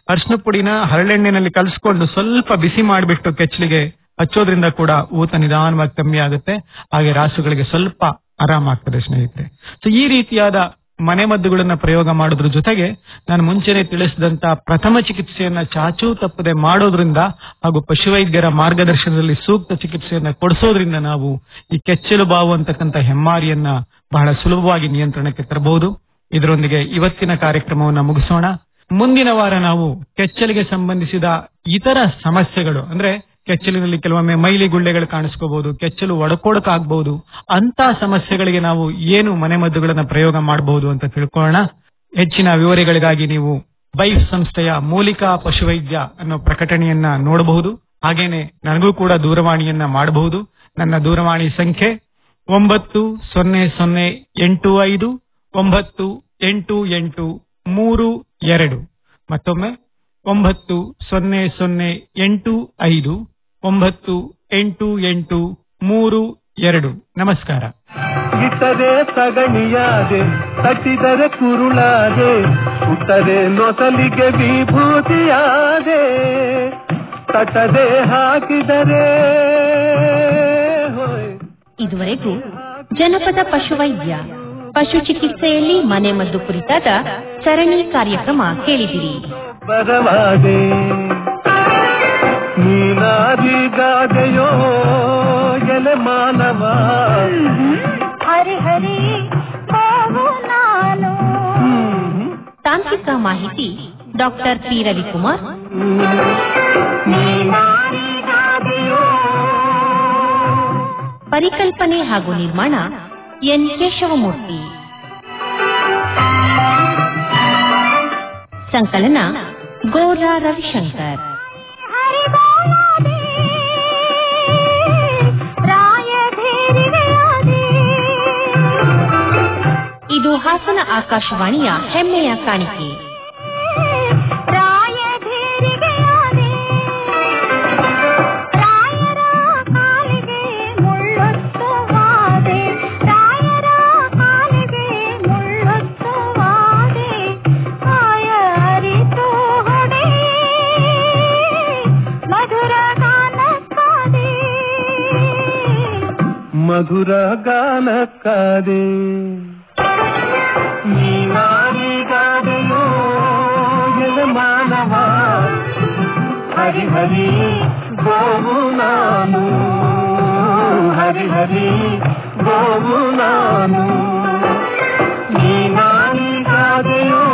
ಅರಿಶಿನ ಪುಡಿನ ಹರಳೆಣ್ಣೆನಲ್ಲಿ ಕಲಿಸ್ಕೊಂಡು ಸ್ವಲ್ಪ ಬಿಸಿ ಮಾಡಿಬಿಟ್ಟು ಕೆಚ್ಚಲಿಗೆ ಹಚ್ಚೋದ್ರಿಂದ ಕೂಡ ಊತ ನಿಧಾನವಾಗಿ ಕಮ್ಮಿ ಆಗುತ್ತೆ ಹಾಗೆ ರಾಸುಗಳಿಗೆ ಸ್ವಲ್ಪ ಆರಾಮಾಗ್ತದೆ ಸ್ನೇಹಿತರೆ ಸೊ ಈ ರೀತಿಯಾದ ಮನೆಮದ್ದುಗಳನ್ನ ಪ್ರಯೋಗ ಮಾಡೋದ್ರ ಜೊತೆಗೆ ನಾನು ಮುಂಚೆನೆ ತಿಳಿಸಿದಂತ ಪ್ರಥಮ ಚಿಕಿತ್ಸೆಯನ್ನ ಚಾಚೂ ತಪ್ಪದೆ ಮಾಡೋದ್ರಿಂದ ಹಾಗೂ ಪಶುವೈದ್ಯರ ಮಾರ್ಗದರ್ಶನದಲ್ಲಿ ಸೂಕ್ತ ಚಿಕಿತ್ಸೆಯನ್ನ ಕೊಡಿಸೋದ್ರಿಂದ ನಾವು ಈ ಕೆಚ್ಚಲು ಬಾವು ಅಂತಕ್ಕಂಥ ಹೆಮ್ಮಾರಿಯನ್ನ ಬಹಳ ಸುಲಭವಾಗಿ ನಿಯಂತ್ರಣಕ್ಕೆ ತರಬಹುದು ಇದರೊಂದಿಗೆ ಇವತ್ತಿನ ಕಾರ್ಯಕ್ರಮವನ್ನ ಮುಗಿಸೋಣ ಮುಂದಿನ ವಾರ ನಾವು ಕೆಚ್ಚಲಿಗೆ ಸಂಬಂಧಿಸಿದ ಇತರ ಸಮಸ್ಯೆಗಳು ಅಂದ್ರೆ ಕೆಚ್ಚಲಿನಲ್ಲಿ ಕೆಲವೊಮ್ಮೆ ಮೈಲಿ ಗುಳ್ಳೆಗಳು ಕಾಣಿಸ್ಕೋಬಹುದು ಕೆಚ್ಚಲು ಒಡಕೊಡಕಾಗಬಹುದು ಅಂತ ಸಮಸ್ಯೆಗಳಿಗೆ ನಾವು ಏನು ಮನೆಮದ್ದುಗಳನ್ನ ಪ್ರಯೋಗ ಮಾಡಬಹುದು ಅಂತ ತಿಳ್ಕೊಳ್ಳೋಣ ಹೆಚ್ಚಿನ ವಿವರಗಳಿಗಾಗಿ ನೀವು ಬೈಫ್ ಸಂಸ್ಥೆಯ ಮೂಲಿಕಾ ಪಶುವೈದ್ಯ ಅನ್ನೋ ಪ್ರಕಟಣೆಯನ್ನ ನೋಡಬಹುದು ಹಾಗೇನೆ ನನಗೂ ಕೂಡ ದೂರವಾಣಿಯನ್ನ ಮಾಡಬಹುದು ನನ್ನ ದೂರವಾಣಿ ಸಂಖ್ಯೆ ಒಂಬತ್ತು ಸೊನ್ನೆ ಸೊನ್ನೆ ಎಂಟು ಐದು ಒಂಬತ್ತು ಎಂಟು ಎಂಟು ಮೂರು ಎರಡು ಮತ್ತೊಮ್ಮೆ ಒಂಬತ್ತು ಸೊನ್ನೆ ಸೊನ್ನೆ ಎಂಟು ಐದು ಒಂಬತ್ತು ಎಂಟು ಎಂಟು ಮೂರು ಎರಡು ನಮಸ್ಕಾರ ಇಟ್ಟರೆ ಸಗಣಿಯಾದೆ ತಟ್ಟಿದರೆ ಕುರುಳಾದೆ ಸುಟ್ಟರೆ ನೊಸಲಿಗೆ ವಿಭೂತಿಯಾದೆ ತಟ್ಟದೆ ಹಾಕಿದರೆ ಹೋಯ್ ಇದುವರೆಗೂ ಜನಪದ ಪಶುವೈದ್ಯ ಪಶು ಚಿಕಿತ್ಸೆಯಲ್ಲಿ ಮನೆಮದ್ದು ಕುರಿತಾದ ಸರಣಿ ಕಾರ್ಯಕ್ರಮ ಕೇಳಿದಿರಿ ಬರವಾದೆ ನೀನಾದಿಗಾದೆಯೋ ಎಲೆ ಮಾನವ ಹರಿ ಹರಿ ನಾನು ತಾಂತ್ರಿಕ ಮಾಹಿತಿ ಡಾಕ್ಟರ್ ಪಿ ರವಿಕುಮಾರ್ ಪರಿಕಲ್ಪನೆ ಹಾಗೂ ನಿರ್ಮಾಣ ಎನ್ ಕೇಶವಮೂರ್ತಿ ಸಂಕಲನ ಗೋರಾ ರವಿಶಂಕರ್ ಇದು ಹಾಸನ ಆಕಾಶವಾಣಿಯ ಹೆಮ್ಮೆಯ ಕಾಣಿಕೆ ಮಧುರ ಗಾನಕ್ಕಾದೆ ನೀನಾರಿಗಾದೆಯೋ ಎಲೆ ಮಾನವ ಹರಿ ಹರಿ ಗೋವು ನಾನು ಹರಿ ಹರಿ ಗೋವು ನಾನು ನೀನಾರಿಗಾದೆಯೋ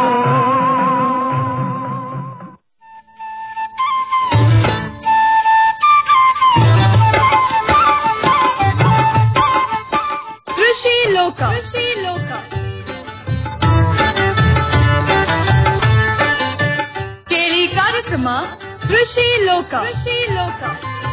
ಕೃಷಿ ಲೋಕ ಕೃಷಿ ಲೋಕ ಕೇಳಿ ಕಾರ್ಯಕ್ರಮ ಕೃಷಿ ಲೋಕ ಕೃಷಿ ಲೋಕ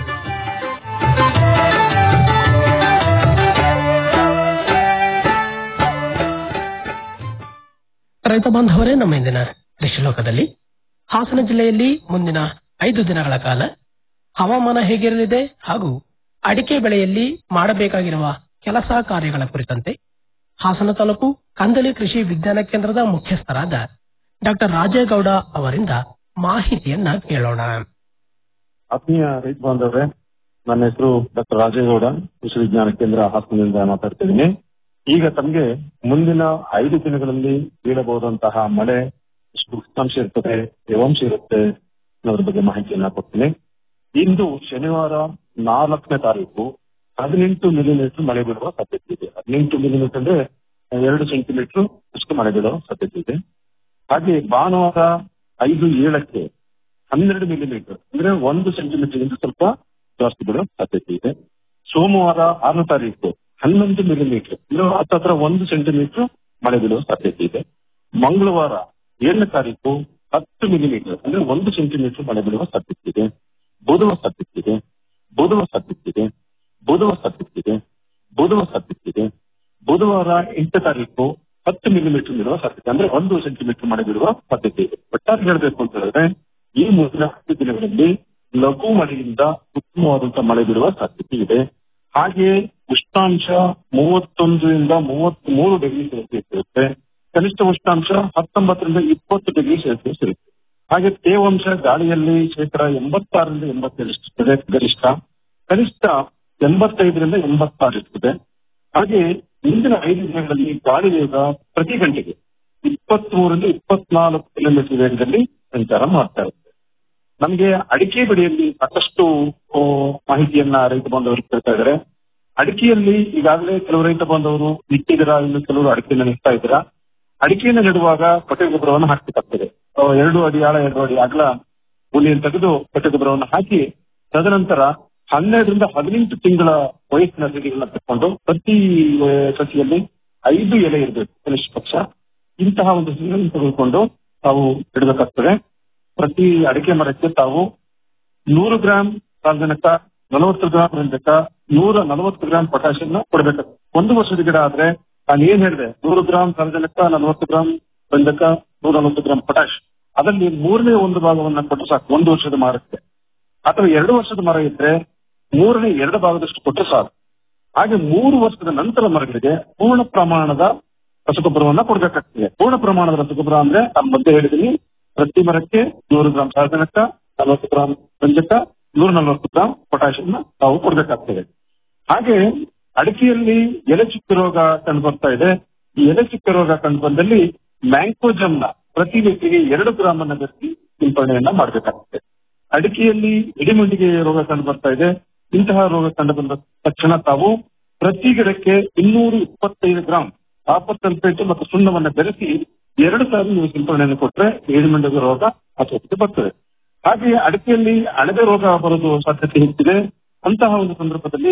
ರೈತ ಬಾಂಧವರೇ ನಮ್ಮ ಇಂದಿನ ಕೃಷಿ ಲೋಕದಲ್ಲಿ ಹಾಸನ ಜಿಲ್ಲೆಯಲ್ಲಿ ಮುಂದಿನ ಐದು ದಿನಗಳ ಕಾಲ ಹವಾಮಾನ ಹೇಗಿರಲಿದೆ ಹಾಗೂ ಅಡಿಕೆ ಬೆಳೆಯಲ್ಲಿ ಮಾಡಬೇಕಾಗಿರುವ ಕೆಲಸ ಕಾರ್ಯಗಳ ಕುರಿತಂತೆ ಹಾಸನ ತಾಲೂಕು ಕಂದಲಿ ಕೃಷಿ ವಿಜ್ಞಾನ ಕೇಂದ್ರದ ಮುಖ್ಯಸ್ಥರಾದ ಡಾಕ್ಟರ್ ರಾಜೇಗೌಡ ಅವರಿಂದ ಮಾಹಿತಿಯನ್ನ ಕೇಳೋಣ ಆತ್ಮೀಯ ರೈತ ಬಾಂಧವರೇ ನನ್ನ ಹೆಸರು ಡಾಕ್ಟರ್ ರಾಜೇಗೌಡ ಕೃಷಿ ವಿಜ್ಞಾನ ಕೇಂದ್ರ ಹಾಸನದಿಂದ ಮಾತಾಡ್ತಿದ್ದೀನಿ ಈಗ ತಮಗೆ ಮುಂದಿನ ಐದು ದಿನಗಳಲ್ಲಿ ಬೀಳಬಹುದಂತಹ ಮಳೆ ಎಷ್ಟು ಉಷ್ಣಾಂಶ ಇರ್ತದೆ ತೇವಾಂಶ ಇರುತ್ತೆ ಅನ್ನೋದ್ರ ಬಗ್ಗೆ ಮಾಹಿತಿಯನ್ನ ಕೊಡ್ತೀನಿ ಇಂದು ಶನಿವಾರ ನಾಲ್ಕನೇ ತಾರೀಕು ಹದಿನೆಂಟು ಮಿಲಿಮೀಟರ್ ಮಳೆ ಬೀಳುವ ಸಾಧ್ಯತೆ ಇದೆ ಹದಿನೆಂಟು ಮಿಲಿಮೀಟರ್ ಅಂದ್ರೆ ಎರಡು ಸೆಂಟಿಮೀಟರ್ ಅಷ್ಟು ಮಳೆ ಬೀಳುವ ಸಾಧ್ಯತೆ ಇದೆ ಹಾಗೆ ಭಾನುವಾರ ಐದು ಏಳಕ್ಕೆ ಹನ್ನೆರಡು ಮಿಲಿಮೀಟರ್ ಅಂದ್ರೆ ಒಂದು ಸೆಂಟಿಮೀಟರ್ ಗಿಂತ ಸ್ವಲ್ಪ ಜಾಸ್ತಿ ಬೀಳುವ ಸಾಧ್ಯತೆ ಇದೆ ಸೋಮವಾರ ಆರನೇ ತಾರೀಕು ಹನ್ನೊಂದು ಮಿಲಿಮೀಟರ್ ಅಂದ್ರೆ ಹತ್ತತ್ರ ಒಂದು ಸೆಂಟಿಮೀಟರ್ ಮಳೆ ಬೀಳುವ ಸಾಧ್ಯತೆ ಇದೆ ಮಂಗಳವಾರ ಏಳನೇ ತಾರೀಕು ಹತ್ತು ಮಿಲಿಮೀಟರ್ ಅಂದ್ರೆ ಒಂದು ಸೆಂಟಿಮೀಟರ್ ಮಳೆ ಬೀಳುವ ಸಾಧ್ಯತೆ ಇದೆ ಬುಧವಾರ ಸಾಧ್ಯತೆ ಇದೆ ಬುಧವಾರ ಸಾಧ್ಯತೆ ಇದೆ ಬುಧವಾರ ಸಾಧ್ಯತೆ ಇದೆ ಬುಧವಾರ ಸಾಧ್ಯತೆ ಇದೆ ಬುಧವಾರ ಎಂಟನೇ ತಾರೀಕು ಹತ್ತು ಮಿಲಿಮೀಟರ್ ಬೀಳುವ ಸಾಧ್ಯತೆ ಅಂದ್ರೆ ಒಂದು ಸೆಂಟಿಮೀಟರ್ ಮಳೆ ಬೀಳುವ ಸಾಧ್ಯತೆ ಇದೆ ಒಟ್ಟಾರೆ ಹೇಳಬೇಕು ಅಂತ ಹೇಳಿದ್ರೆ ಈ ಮುಂದಿನ ಹತ್ತು ದಿನಗಳಲ್ಲಿ ಲಘು ಮಳೆಯಿಂದ ಉತ್ತಮವಾದಂತಹ ಮಳೆ ಬೀಳುವ ಸಾಧ್ಯತೆ ಇದೆ ಹಾಗೆಯೇ ಉಷ್ಣಾಂಶ ಮೂವತ್ತೊಂದರಿಂದ ಮೂವತ್ತ್ ಮೂರು ಡಿಗ್ರಿ ಸೆಲ್ಸಿಯಸ್ ಇರುತ್ತೆ ಕನಿಷ್ಠ ಉಷ್ಣಾಂಶ ಹತ್ತೊಂಬತ್ತರಿಂದ ಇಪ್ಪತ್ತು ಡಿಗ್ರಿ ಸೆಲ್ಸಿಯಸ್ ಇರುತ್ತೆ ಹಾಗೆ ತೇವಾಂಶ ಗಾಳಿಯಲ್ಲಿ ಶೇಕಡ ಎಂಬತ್ತಾರರಿಂದ ಎಂಬತ್ತೇಳು ಇರ್ತದೆ ಗರಿಷ್ಠ ಕನಿಷ್ಠ ಎಂಬತ್ತೈದರಿಂದ ಎಂಬತ್ತಾರು ಇರ್ತದೆ ಹಾಗೆ ಮುಂದಿನ ಐದು ದಿನಗಳಲ್ಲಿ ಗಾಳಿ ವೇಗ ಪ್ರತಿ ಗಂಟೆಗೆ ಇಪ್ಪತ್ಮೂರರಿಂದ ಇಪ್ಪತ್ನಾಲ್ಕು ಕಿಲೋಮೀಟರ್ ವೇಗದಲ್ಲಿ ಸಂಚಾರ ಮಾಡ್ತಾ ಇರುತ್ತೆ ನಮಗೆ ಅಡಿಕೆ ಬೆಳೆಯಲ್ಲಿ ಸಾಕಷ್ಟು ಆ, ಮಾಹಿತಿಯನ್ನ ರೈತ ಬಾಂಧವರು ಕೇಳ್ತಾ ಇದ್ದಾರೆ ಅಡಿಕೆಯಲ್ಲಿ ಈಗಾಗಲೇ ಕೆಲವು ರೈತ ಬಾಂಧವರು ನಿಟ್ಟಿದ್ದೀರಾ ಇನ್ನು ಕೆಲವರು ಅಡಿಕೆಯನ್ನು ನೆಡ್ತಾ ಇದ್ದೀರಾ ಅಡಿಕೆಯನ್ನು ನೆಡುವಾಗ ಕೊಟ್ಟೆ ಗೊಬ್ಬರವನ್ನು ಹಾಕಬೇಕಾಗ್ತದೆ ಆ, ಎರಡು ಅಡಿ ಆಳ ಎರಡು ಅಡಿ ಅಗಲ ಹುಲಿಯನ್ನು ತೆಗೆದು ಕೊಟ್ಟೆ ಗೊಬ್ಬರವನ್ನು ಹಾಕಿ ತದನಂತರ ಹನ್ನೆರಡರಿಂದ ಹದಿನೆಂಟು ತಿಂಗಳ ವಯಸ್ಸಿನ ಸಸಿಗಳನ್ನ ತಕೊಂಡು ಪ್ರತಿ ಆ, ಸಸಿಯಲ್ಲಿ ಐದು ಎಲೆ ಇರಬೇಕು ಕನಿಷ್ಠ ಪಕ್ಷ ಇಂತಹ ಒಂದು ಸಸಿಗಳನ್ನು ತೆಗೆದುಕೊಂಡು ತಾವು ಇಡಬೇಕಾಗ್ತದೆ ಪ್ರತಿ ಅಡಿಕೆ ಮರಕ್ಕೆ ತಾವು ನೂರು ಗ್ರಾಂ ಸಾರ್ವಜನಿಕ ನಲವತ್ತು ಗ್ರಾಂ ರಂಜಕ ನೂರ ನಲವತ್ತು ಗ್ರಾಂ ಪೊಟ್ಯಾಷಿಯಂ ಕೊಡಬೇಕು ಒಂದು ವರ್ಷದ ಗಿಡ ಆದ್ರೆ ನಾನು ಏನ್ ಹೇಳಿದೆ ನೂರು ಗ್ರಾಂ ಸಾರ್ವಜನಿಕ ನಲವತ್ತು ಗ್ರಾಂ ರಂಜಕ ನೂರ ನಲವತ್ತು ಗ್ರಾಂ ಪೊಟ್ಯಾಷ್ ಅದರಲ್ಲಿ ಮೂರನೇ ಒಂದು ಭಾಗವನ್ನ ಕೊಟ್ಟು ಸಾಕು ಒಂದು ವರ್ಷದ ಮರಕ್ಕೆ ಅಥವಾ ಎರಡು ವರ್ಷದ ಮರ ಇದ್ರೆ ಮೂರನೇ ಎರಡು ಭಾಗದಷ್ಟು ಕೊಟ್ಟರೆ ಸಾಕು ಹಾಗೆ ಮೂರು ವರ್ಷದ ನಂತರ ಮರಗಳಿಗೆ ಪೂರ್ಣ ಪ್ರಮಾಣದ ರಸಗೊಬ್ಬರವನ್ನ ಕೊಡಬೇಕಾಗ್ತದೆ ಪೂರ್ಣ ಪ್ರಮಾಣದ ರಸಗೊಬ್ಬರ ಅಂದ್ರೆ ನಾನು ಮೊದಲೇ ಹೇಳಿದ್ದೀನಿ ಪ್ರತಿ ಮರಕ್ಕೆ ನೂರು ಗ್ರಾಂ ಸಾರಜನಕ ನಲವತ್ತು ಗ್ರಾಂ ರಂಜಕ ನೂರ ನಲವತ್ತು ಗ್ರಾಂ ಪೊಟ್ಯಾಷಿಯಂ ತಾವು ಕೊಡಬೇಕಾಗ್ತದೆ ಹಾಗೆ ಅಡಿಕೆಯಲ್ಲಿ ಎಲೆ ಚುಕ್ಕೆ ರೋಗ ಕಂಡು ಬರ್ತಾ ಇದೆ ಈ ಎಲೆ ಚುಕ್ಕೆ ರೋಗ ಕಂಡು ಬಂದಲ್ಲಿ ಮ್ಯಾಂಕೋಜಮ್ನ ಪ್ರತಿ ವ್ಯಕ್ತಿಗೆ ಎರಡು ಗ್ರಾಮ್ ಅನ್ನ ಬೆರೆಸಿ ಸಿಂಪರಣೆಯನ್ನ ಮಾಡಬೇಕಾಗ್ತದೆ ಅಡಿಕೆಯಲ್ಲಿ ಇಡಿಮುಂಡಿಗೆ ರೋಗ ಕಂಡು ಬರ್ತಾ ಇದೆ ಇಂತಹ ರೋಗ ಕಂಡು ಬಂದ ತಕ್ಷಣ ತಾವು ಪ್ರತಿ ಗಿಡಕ್ಕೆ ಇನ್ನೂರು ಇಪ್ಪತ್ತೈದು ಗ್ರಾಂ ಕಾಪರ್ ಸಲ್ಫೇಟ್ ಮತ್ತು ಸುಣ್ಣವನ್ನ ಬೆರೆಸಿ ಎರಡು ಸಾರಿ ನೀವು ಸಿಂಪರಣೆಯನ್ನು ಕೊಟ್ರೆ ಏಡಿಮಂಡದ ರೋಗ ಹತೋಟಿಗೆ ಬರ್ತದೆ ಹಾಗೆ ಅಡಿಕೆಯಲ್ಲಿ ಅಣಬೆ ರೋಗ ಬರೋದು ಸಾಧ್ಯತೆ ಹೆಚ್ಚಿದೆ ಅಂತಹ ಒಂದು ಸಂದರ್ಭದಲ್ಲಿ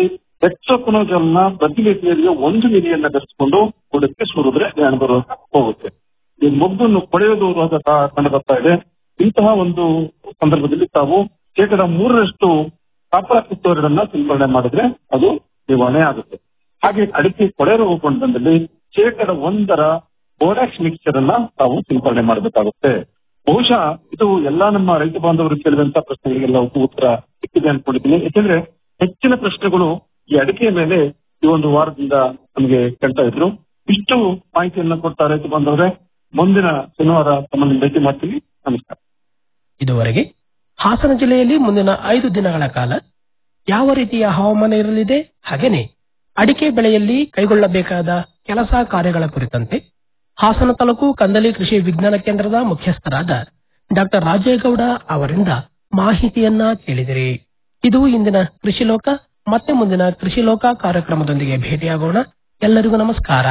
ನ ಪ್ರತಿ ವ್ಯಕ್ತಿಯಲ್ಲಿ ಒಂದು ಮಿಲಿಯನ್ನ ಬೆರೆಸಿಕೊಂಡು ಬುಡಕ್ಕೆ ಸುರಿದ್ರೆ ಈ ಅಣಬೆ ರೋಗ ಹೋಗುತ್ತೆ ಈ ಮೊಗ್ಗನ್ನು ಕೊಳೆಯೋದು ರೋಗ ಸಹ ಕಂಡು ಬರ್ತಾ ಇದೆ ಇಂತಹ ಒಂದು ಸಂದರ್ಭದಲ್ಲಿ ತಾವು ಶೇಕಡ ಮೂರರಷ್ಟು ಕಾಪರ ಕಿತ್ತೋರಡನ್ನ ಸಿಂಪರಣೆ ಮಾಡಿದ್ರೆ ಅದು ನಿವಾರಣೆ ಆಗುತ್ತೆ ಹಾಗೆ ಅಡಿಕೆ ಕೊಳೆ ರೋಗ ಕಂಡು ಬಂದಲ್ಲಿ ಶೇಕಡ ಒಂದರ ಬೋರಾಕ್ಸ್ ಮಿಕ್ಸ್ಚರ್ ಅನ್ನ ತಾವು ಸಿಂಪರಣೆ ಮಾಡಬೇಕಾಗುತ್ತೆ ಬಹುಶಃ ಇದು ಎಲ್ಲಾ ನಮ್ಮ ರೈತ ಬಾಂಧವರು ಕೇಳಿದಂತ ಪ್ರಶ್ನೆಗಳಿಗೆಲ್ಲ ಉತ್ತರ ಸಿಕ್ಕಿದೆ ಅನ್ಕೊಂಡಿದ್ದೀನಿ ಯಾಕೆಂದ್ರೆ ಹೆಚ್ಚಿನ ಪ್ರಶ್ನೆಗಳು ಈ ಅಡಿಕೆಯ ಮೇಲೆ ಈ ಒಂದು ವಾರದಿಂದ ನಮಗೆ ಕೇಳ್ತಾ ಇದ್ರು ಇಷ್ಟು ಮಾಹಿತಿಯನ್ನ ಕೊಡ್ತಾ ರೈತ ಬಾಂಧವರೇ ಮುಂದಿನ ಶನಿವಾರ ತಮ್ಮನ್ನು ಭೇಟಿ ಮಾಡ್ತೀನಿ ನಮಸ್ಕಾರ ಇದುವರೆಗೆ ಹಾಸನ ಜಿಲ್ಲೆಯಲ್ಲಿ ಮುಂದಿನ ಐದು ದಿನಗಳ ಕಾಲ ಯಾವ ರೀತಿಯ ಹವಾಮಾನ ಇರಲಿದೆ ಹಾಗೇನೆ ಅಡಿಕೆ ಬೆಳೆಯಲ್ಲಿ ಕೈಗೊಳ್ಳಬೇಕಾದ ಕೆಲಸ ಕಾರ್ಯಗಳ ಕುರಿತಂತೆ ಹಾಸನ ತಾಲೂಕು ಕಂದಲಿ ಕೃಷಿ ವಿಜ್ಞಾನ ಕೇಂದ್ರದ ಮುಖ್ಯಸ್ಥರಾದ ಡಾಕ್ಟರ್ ರಾಜೇಗೌಡ ಅವರಿಂದ ಮಾಹಿತಿಯನ್ನ ಕೇಳಿದಿರಿ ಇದು ಇಂದಿನ ಕೃಷಿ ಲೋಕ ಮತ್ತೆ ಮುಂದಿನ ಕೃಷಿ ಲೋಕ ಕಾರ್ಯಕ್ರಮದೊಂದಿಗೆ ಭೇಟಿಯಾಗೋಣ ಎಲ್ಲರಿಗೂ ನಮಸ್ಕಾರ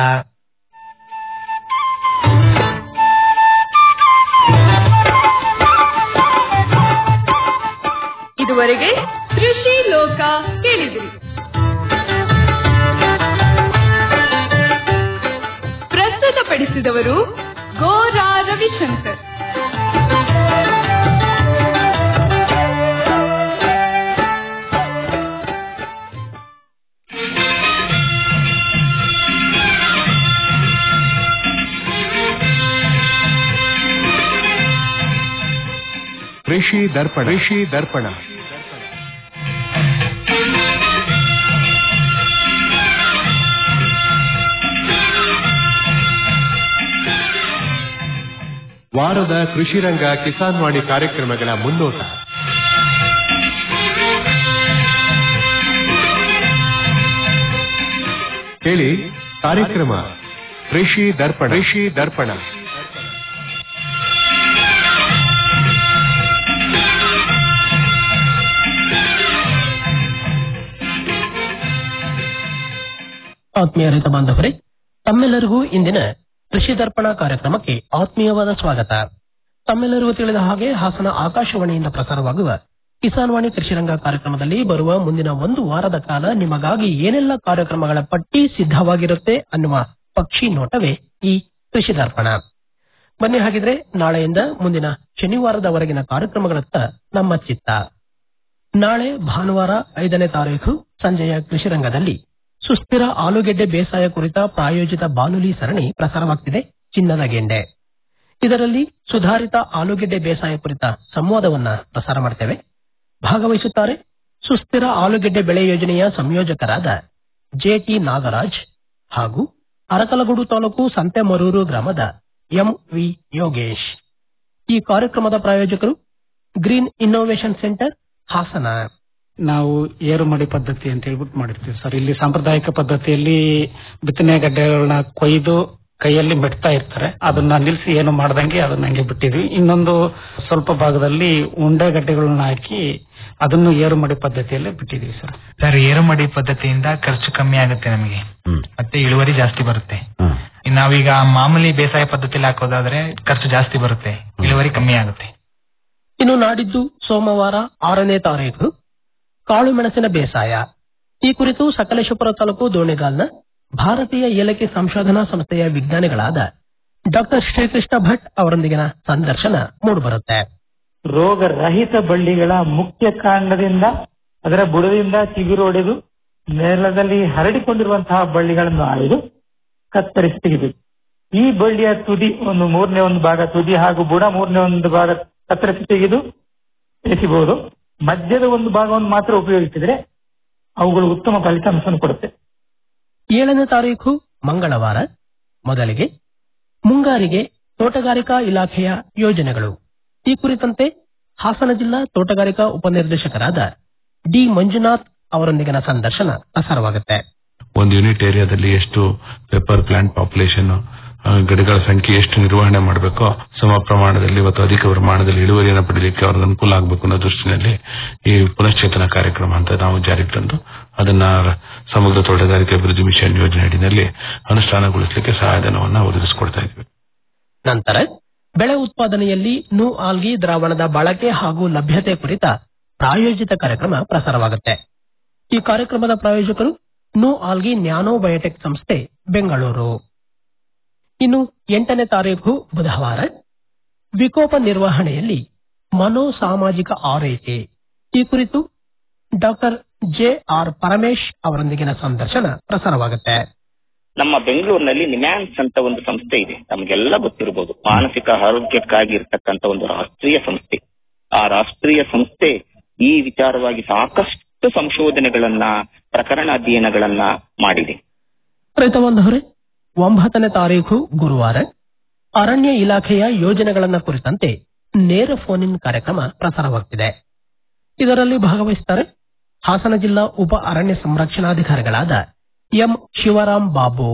ಇದುವರೆಗೆ ಕೃಷಿ ಲೋಕ ಕೇಳಿದಿರಿ ಪ್ರಸ್ತುತಪಡಿಸಿದವರು ಗೋರಾ ರವಿಶಂಕರ್ ಕೃಷಿ ದರ್ಪಣ ಕೃಷಿ ದರ್ಪಣ ವಾರದ ಕೃಷಿ ರಂಗ ಕಿಸಾನ್ ವಾಣಿ ಕಾರ್ಯಕ್ರಮಗಳ ಮುನ್ನೋಟ ಕೇಳಿ ಕಾರ್ಯಕ್ರಮ ಕೃಷಿ ದರ್ಪಣ ಕೃಷಿ ದರ್ಪಣ ಆತ್ಮೀಯ ರೈತ ಬಾಂಧವರೇ ತಮ್ಮೆಲ್ಲರಿಗೂ ಇಂದಿನ ಕೃಷಿ ದರ್ಪಣ ಕಾರ್ಯಕ್ರಮಕ್ಕೆ ಆತ್ಮೀಯವಾದ ಸ್ವಾಗತ ತಮ್ಮೆಲ್ಲರಿಗೂ ತಿಳಿದ ಹಾಗೆ ಹಾಸನ ಆಕಾಶವಾಣಿಯಿಂದ ಪ್ರಸಾರವಾಗುವ ಕಿಸಾನ್ ವಾಣಿ ಕೃಷಿರಂಗ ಕಾರ್ಯಕ್ರಮದಲ್ಲಿ ಬರುವ ಮುಂದಿನ ಒಂದು ವಾರದ ಕಾಲ ನಿಮಗಾಗಿ ಏನೆಲ್ಲ ಕಾರ್ಯಕ್ರಮಗಳ ಪಟ್ಟಿ ಸಿದ್ಧವಾಗಿರುತ್ತೆ ಅನ್ನುವ ಪಕ್ಷಿ ನೋಟವೇ ಈ ಕೃಷಿ ದರ್ಪಣ ಬನ್ನಿ ಹಾಗಿದ್ರೆ ನಾಳೆಯಿಂದ ಮುಂದಿನ ಶನಿವಾರದವರೆಗಿನ ಕಾರ್ಯಕ್ರಮಗಳತ್ತ ನಮ್ಮ ಚಿತ್ತ ನಾಳೆ ಭಾನುವಾರ ಐದನೇ ತಾರೀಖು ಸಂಜೆಯ ಕೃಷಿರಂಗದಲ್ಲಿ ಸುಸ್ಥಿರ ಆಲೂಗೆಡ್ಡೆ ಬೇಸಾಯ ಕುರಿತ ಪ್ರಾಯೋಜಿತ ಬಾನುಲಿ ಸರಣಿ ಪ್ರಸಾರವಾಗ್ತಿದೆ ಚಿನ್ನದ ಗೆಂಡೆ ಇದರಲ್ಲಿ ಸುಧಾರಿತ ಆಲೂಗೆಡ್ಡೆ ಬೇಸಾಯ ಕುರಿತ ಸಂವಾದವನ್ನ ಪ್ರಸಾರ ಮಾಡ್ತೇವೆ ಭಾಗವಹಿಸುತ್ತಾರೆ ಸುಸ್ಥಿರ ಆಲೂಗೆಡ್ಡೆ ಬೆಳೆ ಯೋಜನೆಯ ಸಂಯೋಜಕರಾದ ಜೆಟಿ ನಾಗರಾಜ್ ಹಾಗೂ ಅರಕಲಗೂಡು ತಾಲೂಕು ಸಂತೆಮರೂರು ಗ್ರಾಮದ ಎಂ ವಿ ಯೋಗೇಶ್ ಈ ಕಾರ್ಯಕ್ರಮದ ಪ್ರಾಯೋಜಕರು ಗ್ರೀನ್ ಇನ್ನೋವೇಷನ್ ಸೆಂಟರ್ ಹಾಸನ ನಾವು ಏರು ಮಡಿ ಪದ್ಧತಿ ಅಂತ ಹೇಳ್ಬಿಟ್ಟು ಮಾಡಿರ್ತೀವಿ ಸರ್ ಇಲ್ಲಿ ಸಾಂಪ್ರದಾಯಿಕ ಪದ್ಧತಿಯಲ್ಲಿ ಬಿತ್ತನೆ ಗಡ್ಡೆಗಳನ್ನ ಕೊಯ್ದು ಕೈಯಲ್ಲಿ ಮೆಟ್ತಾ ಇರ್ತಾರೆ ಅದನ್ನ ನಿಲ್ಸಿ ಏನು ಮಾಡ್ದಂಗೆ ಅದನ್ನ ಹಂಗೆ ಬಿಟ್ಟಿದ್ವಿ ಇನ್ನೊಂದು ಸ್ವಲ್ಪ ಭಾಗದಲ್ಲಿ ಉಂಡೆ ಗಡ್ಡೆಗಳನ್ನ ಹಾಕಿ ಅದನ್ನು ಏರು ಮಡಿ ಪದ್ಧತಿಯಲ್ಲೇ ಬಿಟ್ಟಿದೀವಿ ಸರ್ ಸರ್ ಏರುಮಡಿ ಪದ್ಧತಿಯಿಂದ ಖರ್ಚು ಕಮ್ಮಿ ಆಗುತ್ತೆ ನಮಗೆ ಮತ್ತೆ ಇಳುವರಿ ಜಾಸ್ತಿ ಬರುತ್ತೆ ಇನ್ನು ನಾವೀಗ ಮಾಮೂಲಿ ಬೇಸಾಯ ಪದ್ಧತಿಯಲ್ಲಿ ಹಾಕೋದಾದ್ರೆ ಖರ್ಚು ಜಾಸ್ತಿ ಬರುತ್ತೆ ಇಳುವರಿ ಕಮ್ಮಿ ಆಗುತ್ತೆ ಇನ್ನು ನಾಡಿದ್ದು ಸೋಮವಾರ ಆರನೇ ತಾರೀಕು ಕಾಳು ಮೆಣಸಿನ ಬೇಸಾಯ ಈ ಕುರಿತು ಸಕಲೇಶಪುರ ತಾಲೂಕು ದೋಣಿಗಾಲ್ನ ಭಾರತೀಯ ಏಲಕ್ಕಿ ಸಂಶೋಧನಾ ಸಂಸ್ಥೆಯ ವಿಜ್ಞಾನಿಗಳಾದ ಡಾಕ್ಟರ್ ಶ್ರೀಕೃಷ್ಣ ಭಟ್ ಅವರೊಂದಿಗಿನ ಸಂದರ್ಶನ ಮೂಡಿಬರುತ್ತೆ ರೋಗ ರಹಿತ ಬಳ್ಳಿಗಳ ಮುಖ್ಯ ಕಾಂಡದಿಂದ ಅದರ ಬುಡದಿಂದ ಚಿಗುರು ಒಡೆದು ನೆಲದಲ್ಲಿ ಹರಡಿಕೊಂಡಿರುವಂತಹ ಬಳ್ಳಿಗಳನ್ನು ಆಯ್ದು ಕತ್ತರಿಸಿ ತೆಗೆಬೇಕು ಈ ಬಳ್ಳಿಯ ತುದಿ ಒಂದು ಮೂರನೇ ಒಂದು ಭಾಗ ತುದಿ ಹಾಗೂ ಬುಡ ಮೂರನೇ ಒಂದು ಭಾಗ ಕತ್ತರಿಸಿ ತೆಗೆದು ಇರಿಸಬಹುದು ಮಧ್ಯದ ಒಂದು ಭಾಗವನ್ನು ಮಾತ್ರ ಉಪಯೋಗಿಸಿದ್ರೆ ಅವುಗಳು ಉತ್ತಮ ಫಲಿತಾಂಶವನ್ನು ಕೊಡುತ್ತೆ ಏಳನೇ ತಾರೀಕು ಮಂಗಳವಾರ ಮೊದಲಿಗೆ ಮುಂಗಾರಿಗೆ ತೋಟಗಾರಿಕಾ ಇಲಾಖೆಯ ಯೋಜನೆಗಳು ಈ ಕುರಿತಂತೆ ಹಾಸನ ಜಿಲ್ಲಾ ತೋಟಗಾರಿಕಾ ಉಪನಿರ್ದೇಶಕರಾದ ಡಿ ಮಂಜುನಾಥ್ ಅವರೊಂದಿಗಿನ ಸಂದರ್ಶನ ಪ್ರಸಾರವಾಗುತ್ತೆ ಒಂದು ಯೂನಿಟ್ ಏರಿಯಾದಲ್ಲಿ ಎಷ್ಟು ಪೆಪ್ಪರ್ ಪ್ಲಾಂಟ್ ಪಾಪ್ಯುಲೇಷನ್ ಗಿಡಗಳ ಸಂಖ್ಯೆ ಎಷ್ಟು ನಿರ್ವಹಣೆ ಮಾಡಬೇಕೋ ಸಮ ಪ್ರಮಾಣದಲ್ಲಿ ಮತ್ತು ಅಧಿಕ ಪ್ರಮಾಣದಲ್ಲಿ ಇಳುವರಿಯನ್ನು ಪಡೆಯಲಿಕ್ಕೆ ಅವ್ರಿಗೆ ಅನುಕೂಲ ಆಗಬೇಕು ಅನ್ನೋ ದೃಷ್ಟಿನಲ್ಲಿ ಈ ಪುನಶ್ಚೇತನ ಕಾರ್ಯಕ್ರಮ ಅಂತ ನಾವು ಜಾರಿಗೆ ತಂದು ಅದನ್ನ ಸಮಗ್ರ ತೋಟಗಾರಿಕೆ ಅಭಿವೃದ್ಧಿ ಮಿಷನ್ ಯೋಜನೆ ಅಡಿನಲ್ಲಿ ಅನುಷ್ಠಾನಗೊಳಿಸಲಿಕ್ಕೆ ಸಹಾಯಧನವನ್ನು ಒದಗಿಸಿಕೊಡ್ತಾ ಇದ್ವಿ ನಂತರ ಬೆಳೆ ಉತ್ಪಾದನೆಯಲ್ಲಿ ನು ಆಲ್ಗಿ ದ್ರಾವಣದ ಬಳಕೆ ಹಾಗೂ ಲಭ್ಯತೆ ಕುರಿತ ಪ್ರಾಯೋಜಿತ ಕಾರ್ಯಕ್ರಮ ಪ್ರಸಾರವಾಗುತ್ತೆ ಈ ಕಾರ್ಯಕ್ರಮದ ಪ್ರಾಯೋಜಕರು ನು ಆಲ್ಗಿ ನ್ಯಾನೋ ಬಯೋಟೆಕ್ ಸಂಸ್ಥೆ ಬೆಂಗಳೂರು ಇನ್ನು ಎಂಟನೇ ತಾರೀಕು ಬುಧವಾರ ವಿಕೋಪ ನಿರ್ವಹಣೆಯಲ್ಲಿ ಮನೋಸಾಮಾಜಿಕ ಆರೈಕೆ ಈ ಕುರಿತು ಡಾಕ್ಟರ್ ಜೆ ಆರ್ ಪರಮೇಶ್ ಅವರೊಂದಿಗಿನ ಸಂದರ್ಶನ ಪ್ರಸಾರವಾಗುತ್ತೆ ನಮ್ಮ ಬೆಂಗಳೂರಿನಲ್ಲಿ ನಿಮ್ಯಾನ್ಸ್ ಅಂತ ಒಂದು ಸಂಸ್ಥೆ ಇದೆ ನಮಗೆಲ್ಲ ಗೊತ್ತಿರಬಹುದು ಮಾನಸಿಕ ಆರೋಗ್ಯಕ್ಕಾಗಿ ಇರ್ತಕ್ಕಂಥ ಒಂದು ರಾಷ್ಟ್ರೀಯ ಸಂಸ್ಥೆ ಆ ರಾಷ್ಟ್ರೀಯ ಸಂಸ್ಥೆ ಈ ವಿಚಾರವಾಗಿ ಸಾಕಷ್ಟು ಸಂಶೋಧನೆಗಳನ್ನ ಪ್ರಕರಣ ಅಧ್ಯಯನಗಳನ್ನ ಮಾಡಿದೆ ರೈತ ಬಾಂಧವರೇ ಒಂಬತ್ತನೇ ತಾರೀಕು ಗುರುವಾರ ಅರಣ್ಯ ಇಲಾಖೆಯ ಯೋಜನೆಗಳನ್ನ ಕುರಿತಂತೆ ನೇರ ಫೋನ್ ಇನ್ ಕಾರ್ಯಕ್ರಮ ಪ್ರಸಾರವಾಗ್ತಿದೆ ಇದರಲ್ಲಿ ಭಾಗವಹಿಸುತ್ತಾರೆ ಹಾಸನ ಜಿಲ್ಲಾ ಉಪ ಅರಣ್ಯ ಸಂರಕ್ಷಣಾಧಿಕಾರಿಗಳಾದ ಎಂ ಶಿವರಾಮ್ ಬಾಬು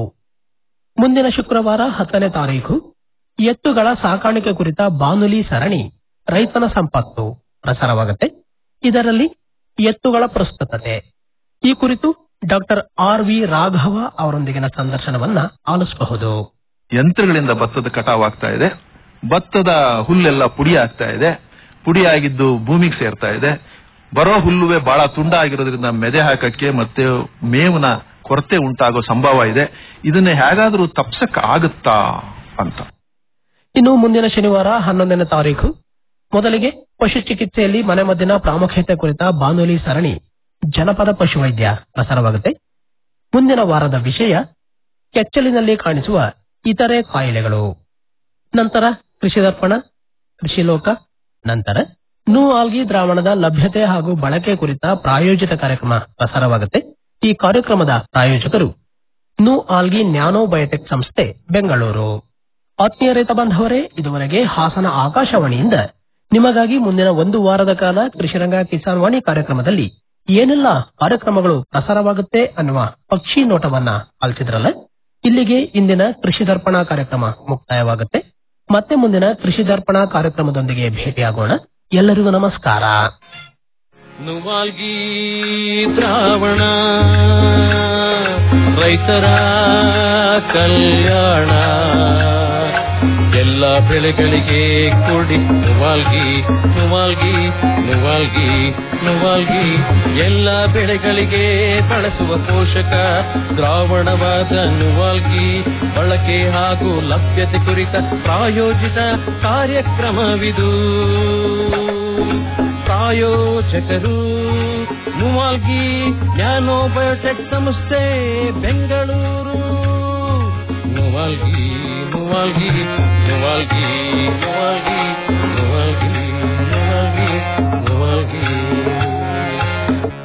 ಮುಂದಿನ ಶುಕ್ರವಾರ ಹತ್ತನೇ ತಾರೀಕು ಎತ್ತುಗಳ ಸಾಕಾಣಿಕೆ ಕುರಿತ ಬಾನುಲಿ ಸರಣಿ ರೈತನ ಸಂಪತ್ತು ಪ್ರಸಾರವಾಗುತ್ತೆ ಇದರಲ್ಲಿ ಎತ್ತುಗಳ ಪ್ರಸ್ತುತತೆ ಈ ಕುರಿತು ಡಾಕ್ಟರ್ ಆರ್ ವಿ ರಾಘವ ಅವರೊಂದಿಗಿನ ಸಂದರ್ಶನವನ್ನ ಆಲಿಸಬಹುದು ಯಂತ್ರಗಳಿಂದ ಭತ್ತದ ಕಟಾವ್ ಆಗ್ತಾ ಇದೆ ಭತ್ತದ ಹುಲ್ಲೆಲ್ಲ ಪುಡಿ ಆಗ್ತಾ ಇದೆ ಪುಡಿ ಆಗಿದ್ದು ಭೂಮಿಗೆ ಸೇರ್ತಾ ಇದೆ ಬರೋ ಹುಲ್ಲುವೆ ಬಹಳ ತುಂಡ ಆಗಿರೋದ್ರಿಂದ ಮೆದೆ ಹಾಕಕ್ಕೆ ಮತ್ತೆ ಮೇವಿನ ಕೊರತೆ ಉಂಟಾಗೋ ಸಂಭವ ಇದೆ ಇದನ್ನ ಹೇಗಾದ್ರೂ ತಪ್ಸಕ್ ಆಗುತ್ತಾ ಅಂತ ಇನ್ನು ಮುಂದಿನ ಶನಿವಾರ ಹನ್ನೊಂದನೇ ತಾರೀಕು ಮೊದಲಿಗೆ ಪಶು ಚಿಕಿತ್ಸೆಯಲ್ಲಿ ಮನೆಮದ್ದಿನ ಪ್ರಾಮುಖ್ಯತೆ ಕುರಿತ ಬಾನುಲಿ ಸರಣಿ ಜನಪದ ಪಶುವೈದ್ಯ ಪ್ರಸಾರವಾಗುತ್ತೆ ಮುಂದಿನ ವಾರದ ವಿಷಯ ಕೆಚ್ಚಲಿನಲ್ಲಿ ಕಾಣಿಸುವ ಇತರೆ ಕಾಯಿಲೆಗಳು ನಂತರ ಕೃಷಿ ದರ್ಪಣ ಕೃಷಿ ಲೋಕ ನಂತರ ನು ಆಲ್ಗಿ ದ್ರಾವಣದ ಲಭ್ಯತೆ ಹಾಗೂ ಬಳಕೆ ಕುರಿತ ಪ್ರಾಯೋಜಿತ ಕಾರ್ಯಕ್ರಮ ಪ್ರಸಾರವಾಗುತ್ತೆ ಈ ಕಾರ್ಯಕ್ರಮದ ಪ್ರಾಯೋಜಕರು ನು ಆಲ್ಗಿ ನ್ಯಾನೋ ಬಯೋಟೆಕ್ ಸಂಸ್ಥೆ ಬೆಂಗಳೂರು ಆತ್ಮೀಯ ರೈತ ಬಾಂಧವರೇ ಇದುವರೆಗೆ ಹಾಸನ ಆಕಾಶವಾಣಿಯಿಂದ ನಿಮಗಾಗಿ ಮುಂದಿನ ಒಂದು ವಾರದ ಕಾಲ ಕೃಷಿರಂಗ ಕಿಸಾನ್ ವಾಣಿ ಕಾರ್ಯಕ್ರಮದಲ್ಲಿ ಏನೆಲ್ಲ ಕಾರ್ಯಕ್ರಮಗಳು ಪ್ರಸಾರವಾಗುತ್ತೆ ಅನ್ನುವ ಪಕ್ಷಿ ನೋಟವನ್ನ ಆಲಿಸಿದ್ರಲ್ಲ ಇಲ್ಲಿಗೆ ಇಂದಿನ ಕೃಷಿ ದರ್ಪಣ ಕಾರ್ಯಕ್ರಮ ಮುಕ್ತಾಯವಾಗುತ್ತೆ ಮತ್ತೆ ಮುಂದಿನ ಕೃಷಿ ದರ್ಪಣ ಕಾರ್ಯಕ್ರಮದೊಂದಿಗೆ ಭೇಟಿಯಾಗೋಣ ಎಲ್ಲರಿಗೂ ನಮಸ್ಕಾರ ನುವಾಲ್ಗಿ ದ್ರಾವಣ ರೈತರ ಕಲ್ಯಾಣ ಎಲ್ಲ ಬೆಳೆಗಳಿಗೆ ಕೊಡಿ ನುವಾಲ್ಗಿ ನುವಾಲ್ಗಿ ನುವಾಲ್ಗಿ ನುವಾಲ್ಗಿ ಎಲ್ಲ ಬೆಳೆಗಳಿಗೆ ಬಳಸುವ ಪೋಷಕ ದ್ರಾವಣವಾದ ನುವಾಲ್ಗಿ ಬಳಕೆ ಹಾಗೂ ಲಭ್ಯತೆ ಕುರಿತ ಪ್ರಾಯೋಜಿತ ಕಾರ್ಯಕ್ರಮವಿದು ಪ್ರಾಯೋಜಕರು ನುವಾಲ್ಗಿ ನ್ಯಾನೋ ಬಯೋಟೆಕ್ ಸಂಸ್ಥೆ ಬೆಂಗಳೂರು ನುವಾಲ್ಗಿ ನುವಾಲ್ಗಿ ನುವಾಲ್ಗಿ ನುವಾಲ್ಗಿ ನುವಾಲ್ಗಿ ನುವಾಲ್ಗಿ ನುವಾಲ್ಗಿ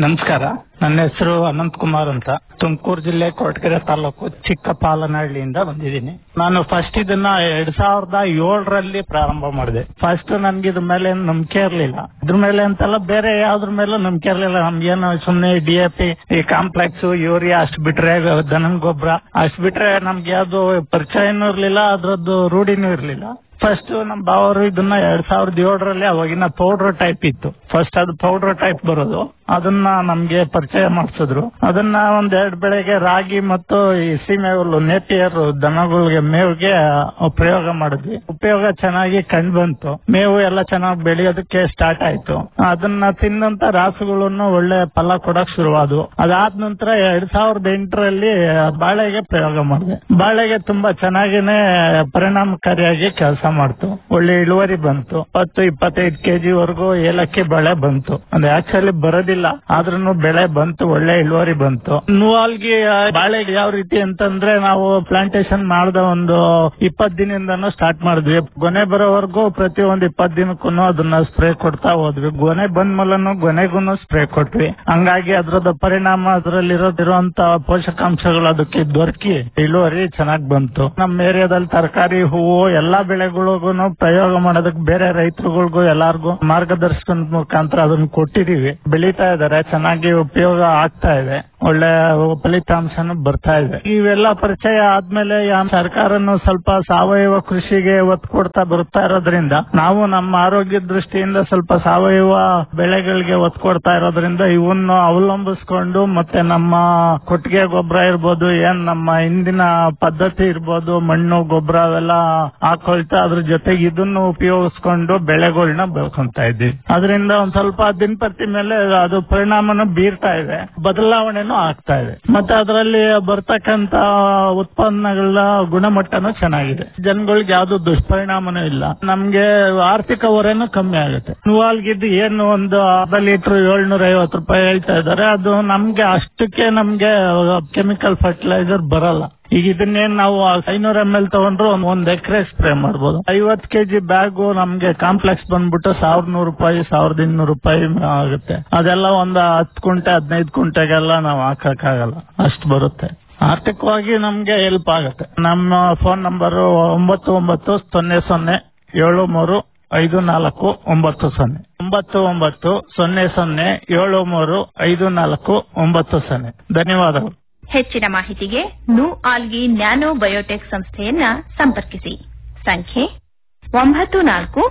ನಮಸ್ಕಾರ ನನ್ನ ಹೆಸರು ಅನಂತ್ ಕುಮಾರ್ ಅಂತ ತುಮಕೂರು ಜಿಲ್ಲೆ ಕೊರಟಗೆರೆ ತಾಲೂಕು ಚಿಕ್ಕಪಾಲನಹಳ್ಳಿಯಿಂದ ಬಂದಿದ್ದೀನಿ ನಾನು ಫಸ್ಟ್ ಇದನ್ನ ಎರಡ್ ಸಾವಿರದ ಏಳರಲ್ಲಿ ಪ್ರಾರಂಭ ಮಾಡಿದೆ ಫಸ್ಟ್ ನನ್ಗೆ ಇದ್ರ ಮೇಲೆ ಏನ್ ನಂಬಿಕೆ ಇರ್ಲಿಲ್ಲ ಇದ್ರ ಮೇಲೆ ಅಂತೆಲ್ಲ ಬೇರೆ ಯಾವ್ದ್ರ ಮೇಲೂ ನಂಬಿಕೆ ಇರ್ಲಿಲ್ಲ ನಮ್ಗೇನು ಸುಮ್ನೆ ಡಿ ಎ ಪಿ ಈ ಕಾಂಪ್ಲೆಕ್ಸ್ ಯೂರಿಯಾ ಅಷ್ಟ್ ಬಿಟ್ರೆ ದನನ್ ಗೊಬ್ಬರ ಅಷ್ಟ್ ಬಿಟ್ರೆ ನಮ್ಗೆ ಯಾವ್ದು ಪರಿಚಯನೂ ಇರ್ಲಿಲ್ಲ ಅದ್ರದ್ದು ರೂಢಿನೂ ಇರ್ಲಿಲ್ಲ ಫಸ್ಟ್ ನಮ್ ಬಾವರು ಇದನ್ನ ಎರಡ್ ಸಾವಿರದ ಏಳರಲ್ಲಿ ಅವಾಗಿನ ಪೌಡರ್ ಟೈಪ್ ಇತ್ತು ಫಸ್ಟ್ ಅದು ಪೌಡರ್ ಟೈಪ್ ಬರೋದು ಅದನ್ನ ನಮ್ಗೆ ಪರಿಚಯ ಮಾಡಿಸಿದ್ರು ಅದನ್ನ ಒಂದ್ ಎರಡ್ ಬೆಳೆಗೆ ರಾಗಿ ಮತ್ತು ಈ ಸೀಮೆ ಹುಲ್ಲು ನೇಪಿಯರ್ ದನಗಳಿಗೆ ಮೇವಿಗೆ ಪ್ರಯೋಗ ಮಾಡಿದ್ವಿ ಉಪಯೋಗ ಚೆನ್ನಾಗಿ ಕಂಡು ಬಂತು ಮೇವು ಎಲ್ಲ ಚೆನ್ನಾಗಿ ಬೆಳೆಯೋದಕ್ಕೆ ಸ್ಟಾರ್ಟ್ ಆಯ್ತು ಅದನ್ನ ತಿನ್ನಂತ ರಾಸುಗಳನ್ನು ಒಳ್ಳೆ ಫಲ ಕೊಡಕ್ ಶುರುವಾದವು ಅದಾದ ನಂತರ ಎರಡ್ ಸಾವಿರದ ಎಂಟರಲ್ಲಿ ಬಾಳೆಗೆ ಪ್ರಯೋಗ ಮಾಡಿದೆ ಬಾಳೆಗೆ ತುಂಬಾ ಚೆನ್ನಾಗಿನೇ ಪರಿಣಾಮಕಾರಿಯಾಗಿ ಕೆಲಸ ಮಾಡ್ತು ಒಳ್ಳೆ ಇಳುವರಿ ಬಂತು ಇಪ್ಪತ್ತು ಇಪ್ಪತ್ತೈದು ಕೆಜಿ ವರೆಗೂ ಏಲಕ್ಕಿ ಬೆಳೆ ಬಂತು ಅಂದ್ರೆ ಆಕ್ಚುಲಿ ಬರೋದಿಲ್ಲ ಆದ್ರೂ ಬೆಳೆ ಬಂತು ಒಳ್ಳೆ ಇಳುವರಿ ಬಂತು ನೂವಾಲ್ಗಿ ಆ, ಬಾಳೆಗೆ ಯಾವ ರೀತಿ ಅಂತಂದ್ರೆ ನಾವು ಪ್ಲಾಂಟೇಶನ್ ಮಾಡಿದ ಒಂದು ಇಪ್ಪತ್ ದಿನದಿಂದನೂ ಸ್ಟಾರ್ಟ್ ಮಾಡಿದ್ವಿ ಗೊನೆ ಬರೋವರೆಗೂ ಪ್ರತಿ ಒಂದು ಇಪ್ಪತ್ ದಿನಕ್ಕೂ ಅದನ್ನ ಸ್ಪ್ರೇ ಕೊಡ್ತಾ ಹೋದ್ವಿ ಗೊನೆ ಬಂದ ಮೂಲನು ಗೊನೆಗೂ ಸ್ಪ್ರೇ ಕೊಟ್ವಿ ಹಂಗಾಗಿ ಅದ್ರದ ಪರಿಣಾಮ ಅದರಲ್ಲಿರೋದಿರುವಂತ ಪೋಷಕಾಂಶಗಳು ಅದಕ್ಕೆ ದೊರಕಿ ಇಳುವರಿ ಚೆನ್ನಾಗ್ ಬಂತು ನಮ್ಮ ಏರಿಯಾದಲ್ಲಿ ತರಕಾರಿ ಹೂವು ಎಲ್ಲಾ ಬೆಳೆಗಳಿಗೂ ಪ್ರಯೋಗ ಮಾಡೋದಕ್ಕೆ ಬೇರೆ ರೈತರುಗಳಿಗೂ ಎಲ್ಲಾರ್ಗು ಮಾರ್ಗದರ್ಶನದ ಮುಖಾಂತರ ಅದನ್ನ ಕೊಟ್ಟಿದೀವಿ ಬೆಳೀತಾ ಇದಾರೆ ಚೆನ್ನಾಗಿ ಉಪಯೋಗ ಆಗ್ತಾ ಇದೆ ಒಳ್ಳೆ ಫಲಿತಾಂಶನು ಬರ್ತಾ ಇದೆ ಇವೆಲ್ಲ ಪರಿಚಯ ಆದ್ಮೇಲೆ ಯಾ- ಸರ್ಕಾರನು ಸ್ವಲ್ಪ ಸಾವಯವ ಕೃಷಿಗೆ ಒತ್ತು ಕೊಡ್ತಾ ಬರ್ತಾ ಇರೋದ್ರಿಂದ ನಾವು ನಮ್ಮ ಆರೋಗ್ಯ ದೃಷ್ಟಿಯಿಂದ ಸ್ವಲ್ಪ ಸಾವಯವ ಬೆಳೆಗಳಿಗೆ ಒತ್ತು ಕೊಡ್ತಾ ಇರೋದ್ರಿಂದ ಇವನ್ನು ಅವಲಂಬಿಸ್ಕೊಂಡು ಮತ್ತೆ ನಮ್ಮ ಕೊಟ್ಟಿಗೆ ಗೊಬ್ಬರ ಇರ್ಬೋದು ಏನ್ ನಮ್ಮ ಹಿಂದಿನ ಪದ್ಧತಿ ಇರ್ಬೋದು ಮಣ್ಣು ಗೊಬ್ಬರ ಅವೆಲ್ಲ ಹಾಕೊಳ್ತಾ ಅದ್ರ ಜೊತೆಗೆ ಇದನ್ನು ಉಪಯೋಗಿಸ್ಕೊಂಡು ಬೆಳೆಗಳನ್ನ ಬೆಳ್ಕೊಂತ ಇದ್ದೀವಿ ಅದರಿಂದ ಒಂದ್ ಸ್ವಲ್ಪ ದಿನಪತ್ತಿ ಮೇಲೆ ಅದು ಪರಿಣಾಮನು ಬೀರ್ತಾ ಇದೆ ಬದಲಾವಣೆನೂ ಆಗ್ತಾ ಇದೆ ಮತ್ತೆ ಅದರಲ್ಲಿ ಬರ್ತಕ್ಕಂತ ಉತ್ಪನ್ನಗಳ ಗುಣಮಟ್ಟನೂ ಚೆನ್ನಾಗಿದೆ ಜನಗಳಿಗೆ ಯಾವ್ದು ದುಷ್ಪರಿಣಾಮನೂ ಇಲ್ಲ ನಮ್ಗೆ ಆರ್ಥಿಕ ಹೊರೆನೂ ಕಮ್ಮಿ ಆಗುತ್ತೆ ನೂವಾಲ್ಗಿದ್ದು ಏನು ಒಂದು ಅರ್ಧ ಲೀಟರ್ ಏಳ್ನೂರ ಐವತ್ತು ರೂಪಾಯಿ ಹೇಳ್ತಾ ಇದಾರೆ ಅದು ನಮ್ಗೆ ಅಷ್ಟಕ್ಕೆ ನಮ್ಗೆ ಕೆಮಿಕಲ್ ಫರ್ಟಿಲೈಸರ್ ಬರಲ್ಲ ಈಗ ಇದನ್ನೇನ್ ನಾವು ಐನೂರ ಎಂ ಎಲ್ ತಗೊಂಡ್ರು ಒಂದ್ ಒಂದ್ ಎಕರೆ ಸ್ಪ್ರೇ ಮಾಡ್ಬೋದು ಐವತ್ ಕೆಜಿ ಬ್ಯಾಗು ನಮ್ಗೆ ಕಾಂಪ್ಲೆಕ್ಸ್ ಬಂದ್ಬಿಟ್ಟು ಸಾವಿರದ ನೂರು ರೂಪಾಯಿ ಸಾವಿರದ ಇನ್ನೂರು ರೂಪಾಯಿ ಆಗುತ್ತೆ ಅದೆಲ್ಲ ಒಂದ್ ಹತ್ತು ಕುಂಟೆ ಹದಿನೈದು ಕುಂಟೆಗೆಲ್ಲ ನಾವು ಹಾಕಕ್ಕಾಗಲ್ಲ ಅಷ್ಟು ಬರುತ್ತೆ ಆರ್ಥಿಕವಾಗಿ ನಮ್ಗೆ ಹೆಲ್ಪ್ ಆಗುತ್ತೆ ನಮ್ಮ ಫೋನ್ ನಂಬರ್ ಒಂಬತ್ತು ಒಂಬತ್ತು ಸೊನ್ನೆ ಸೊನ್ನೆ ಏಳು ಮೂರು ಐದು ನಾಲ್ಕು ಒಂಬತ್ತು ಸೊನ್ನೆ ಒಂಬತ್ತು ಒಂಬತ್ತು ಸೊನ್ನೆ ಸೊನ್ನೆ ಏಳು ಮೂರು ಐದು ನಾಲ್ಕು ಒಂಬತ್ತು ಸೊನ್ನೆ ಧನ್ಯವಾದಗಳು ಹೆಚ್ಚಿನ ಮಾಹಿತಿಗೆ ನು ಆಲ್ಗಿ ನ್ಯಾನೋ ಬಯೋಟೆಕ್ ಸಂಸ್ಥೆಯನ್ನ ಸಂಪರ್ಕಿಸಿ ಸಂಖ್ಯೆ ಒಂಬತ್ತು ನಾಲ್ಕು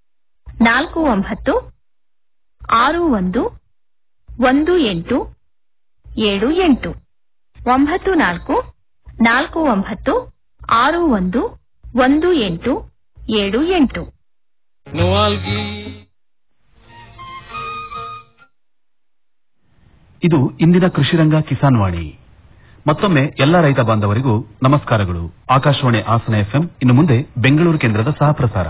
ನಾಲ್ಕು ಒಂಬತ್ತು ಆರು ಒಂದು ಒಂದು ಎಂಟು ಏಳು ಎಂಟು ಒಂಬತ್ತು ನಾಲ್ಕು ನಾಲ್ಕು ಒಂಬತ್ತು ಆರು ಒಂದು ಒಂದು ಎಂಟು ಏಳು ಎಂಟು Noalgi. ಇದು ಇಂದಿನ ಕೃಷಿರಂಗ ಕಿಸಾನ್ ವಾಣಿ ಮತ್ತೊಮ್ಮೆ ಎಲ್ಲ ರೈತ ಬಾಂಧವರಿಗೂ ನಮಸ್ಕಾರಗಳು ಆಕಾಶವಾಣಿ ಹಾಸನ ಎಫ್ಎಂ ಇನ್ನು ಮುಂದೆ ಬೆಂಗಳೂರು ಕೇಂದ್ರದ ಸಹ ಪ್ರಸಾರ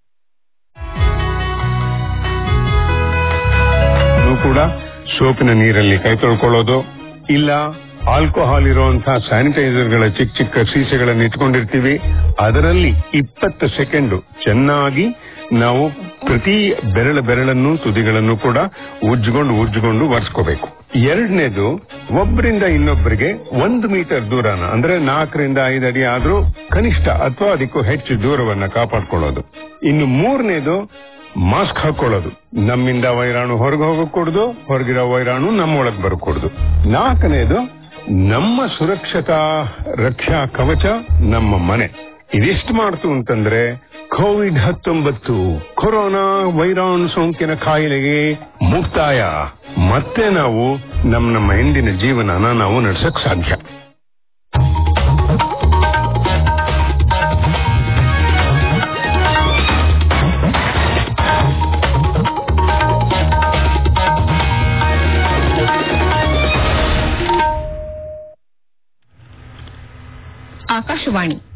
ನೀವು ಕೂಡ ಸೋಪಿನ ನೀರಲ್ಲಿ ಕೈ ತೊಳ್ಕೊಳ್ಳೋದು ಇಲ್ಲ ಆಲ್ಕೋಹಾಲ್ ಇರುವಂತಹ ಸ್ಯಾನಿಟೈಸರ್ಗಳ ಚಿಕ್ಕ ಚಿಕ್ಕ ಸೀಸೆಗಳನ್ನು ಇಟ್ಕೊಂಡಿರ್ತೀವಿ ಅದರಲ್ಲಿ ಇಪ್ಪತ್ತು ಸೆಕೆಂಡ್ ಚೆನ್ನಾಗಿ ನಾವು ಪ್ರತಿ ಬೆರಳ ಬೆರಳನ್ನು ತುದಿಗಳನ್ನು ಕೂಡ ಉಜ್ಜಿಕೊಂಡು ಉಜ್ಜಿಕೊಂಡು ಒರೆಸ್ಕೋಬೇಕು ಎರಡನೇದು ಒಬ್ಬರಿಂದ ಇನ್ನೊಬ್ಬರಿಗೆ ಒಂದು ಮೀಟರ್ ದೂರನ ಅಂದ್ರೆ ನಾಲ್ಕರಿಂದ ಐದು ಅಡಿ ಆದ್ರೂ ಕನಿಷ್ಠ ಅಥವಾ ಅದಕ್ಕೂ ಹೆಚ್ಚು ದೂರವನ್ನ ಕಾಪಾಡ್ಕೊಳ್ಳೋದು ಇನ್ನು ಮೂರನೇದು ಮಾಸ್ಕ್ ಹಾಕೊಳ್ಳೋದು ನಮ್ಮಿಂದ ವೈರಾಣು ಹೊರಗೆ ಹೋಗக்கூಡ್ದು ಹೊರಗಿರೋ ವೈರಾಣು ನಮ್ಮೊಳಗ್ ಬರಕೂಡ್ದು ನಾಲ್ಕನೇದು ನಮ್ಮ ಸುರಕ್ಷತಾ ರಕ್ಷಾ ಕವಚ ನಮ್ಮ ಮನೆ ಇದಿಷ್ಟು ಮಾಡ್ತು ಅಂತಂದ್ರೆ ಕೋವಿಡ್ ಹತ್ತೊಂಬತ್ತು ಕೊರೋನಾ ವೈರಾಣು ಸೋಂಕಿನ ಕಾಯಿಲೆಗೆ ಮುಕ್ತಾಯ ಮತ್ತೆ ನಾವು ನಮ್ಮ ನಮ್ಮ ಹಿಂದಿನ ಜೀವನನ ನಾವು ನಡ್ಸಕ್ ಸಾಧ್ಯ ಆಕಾಶವಾಣಿ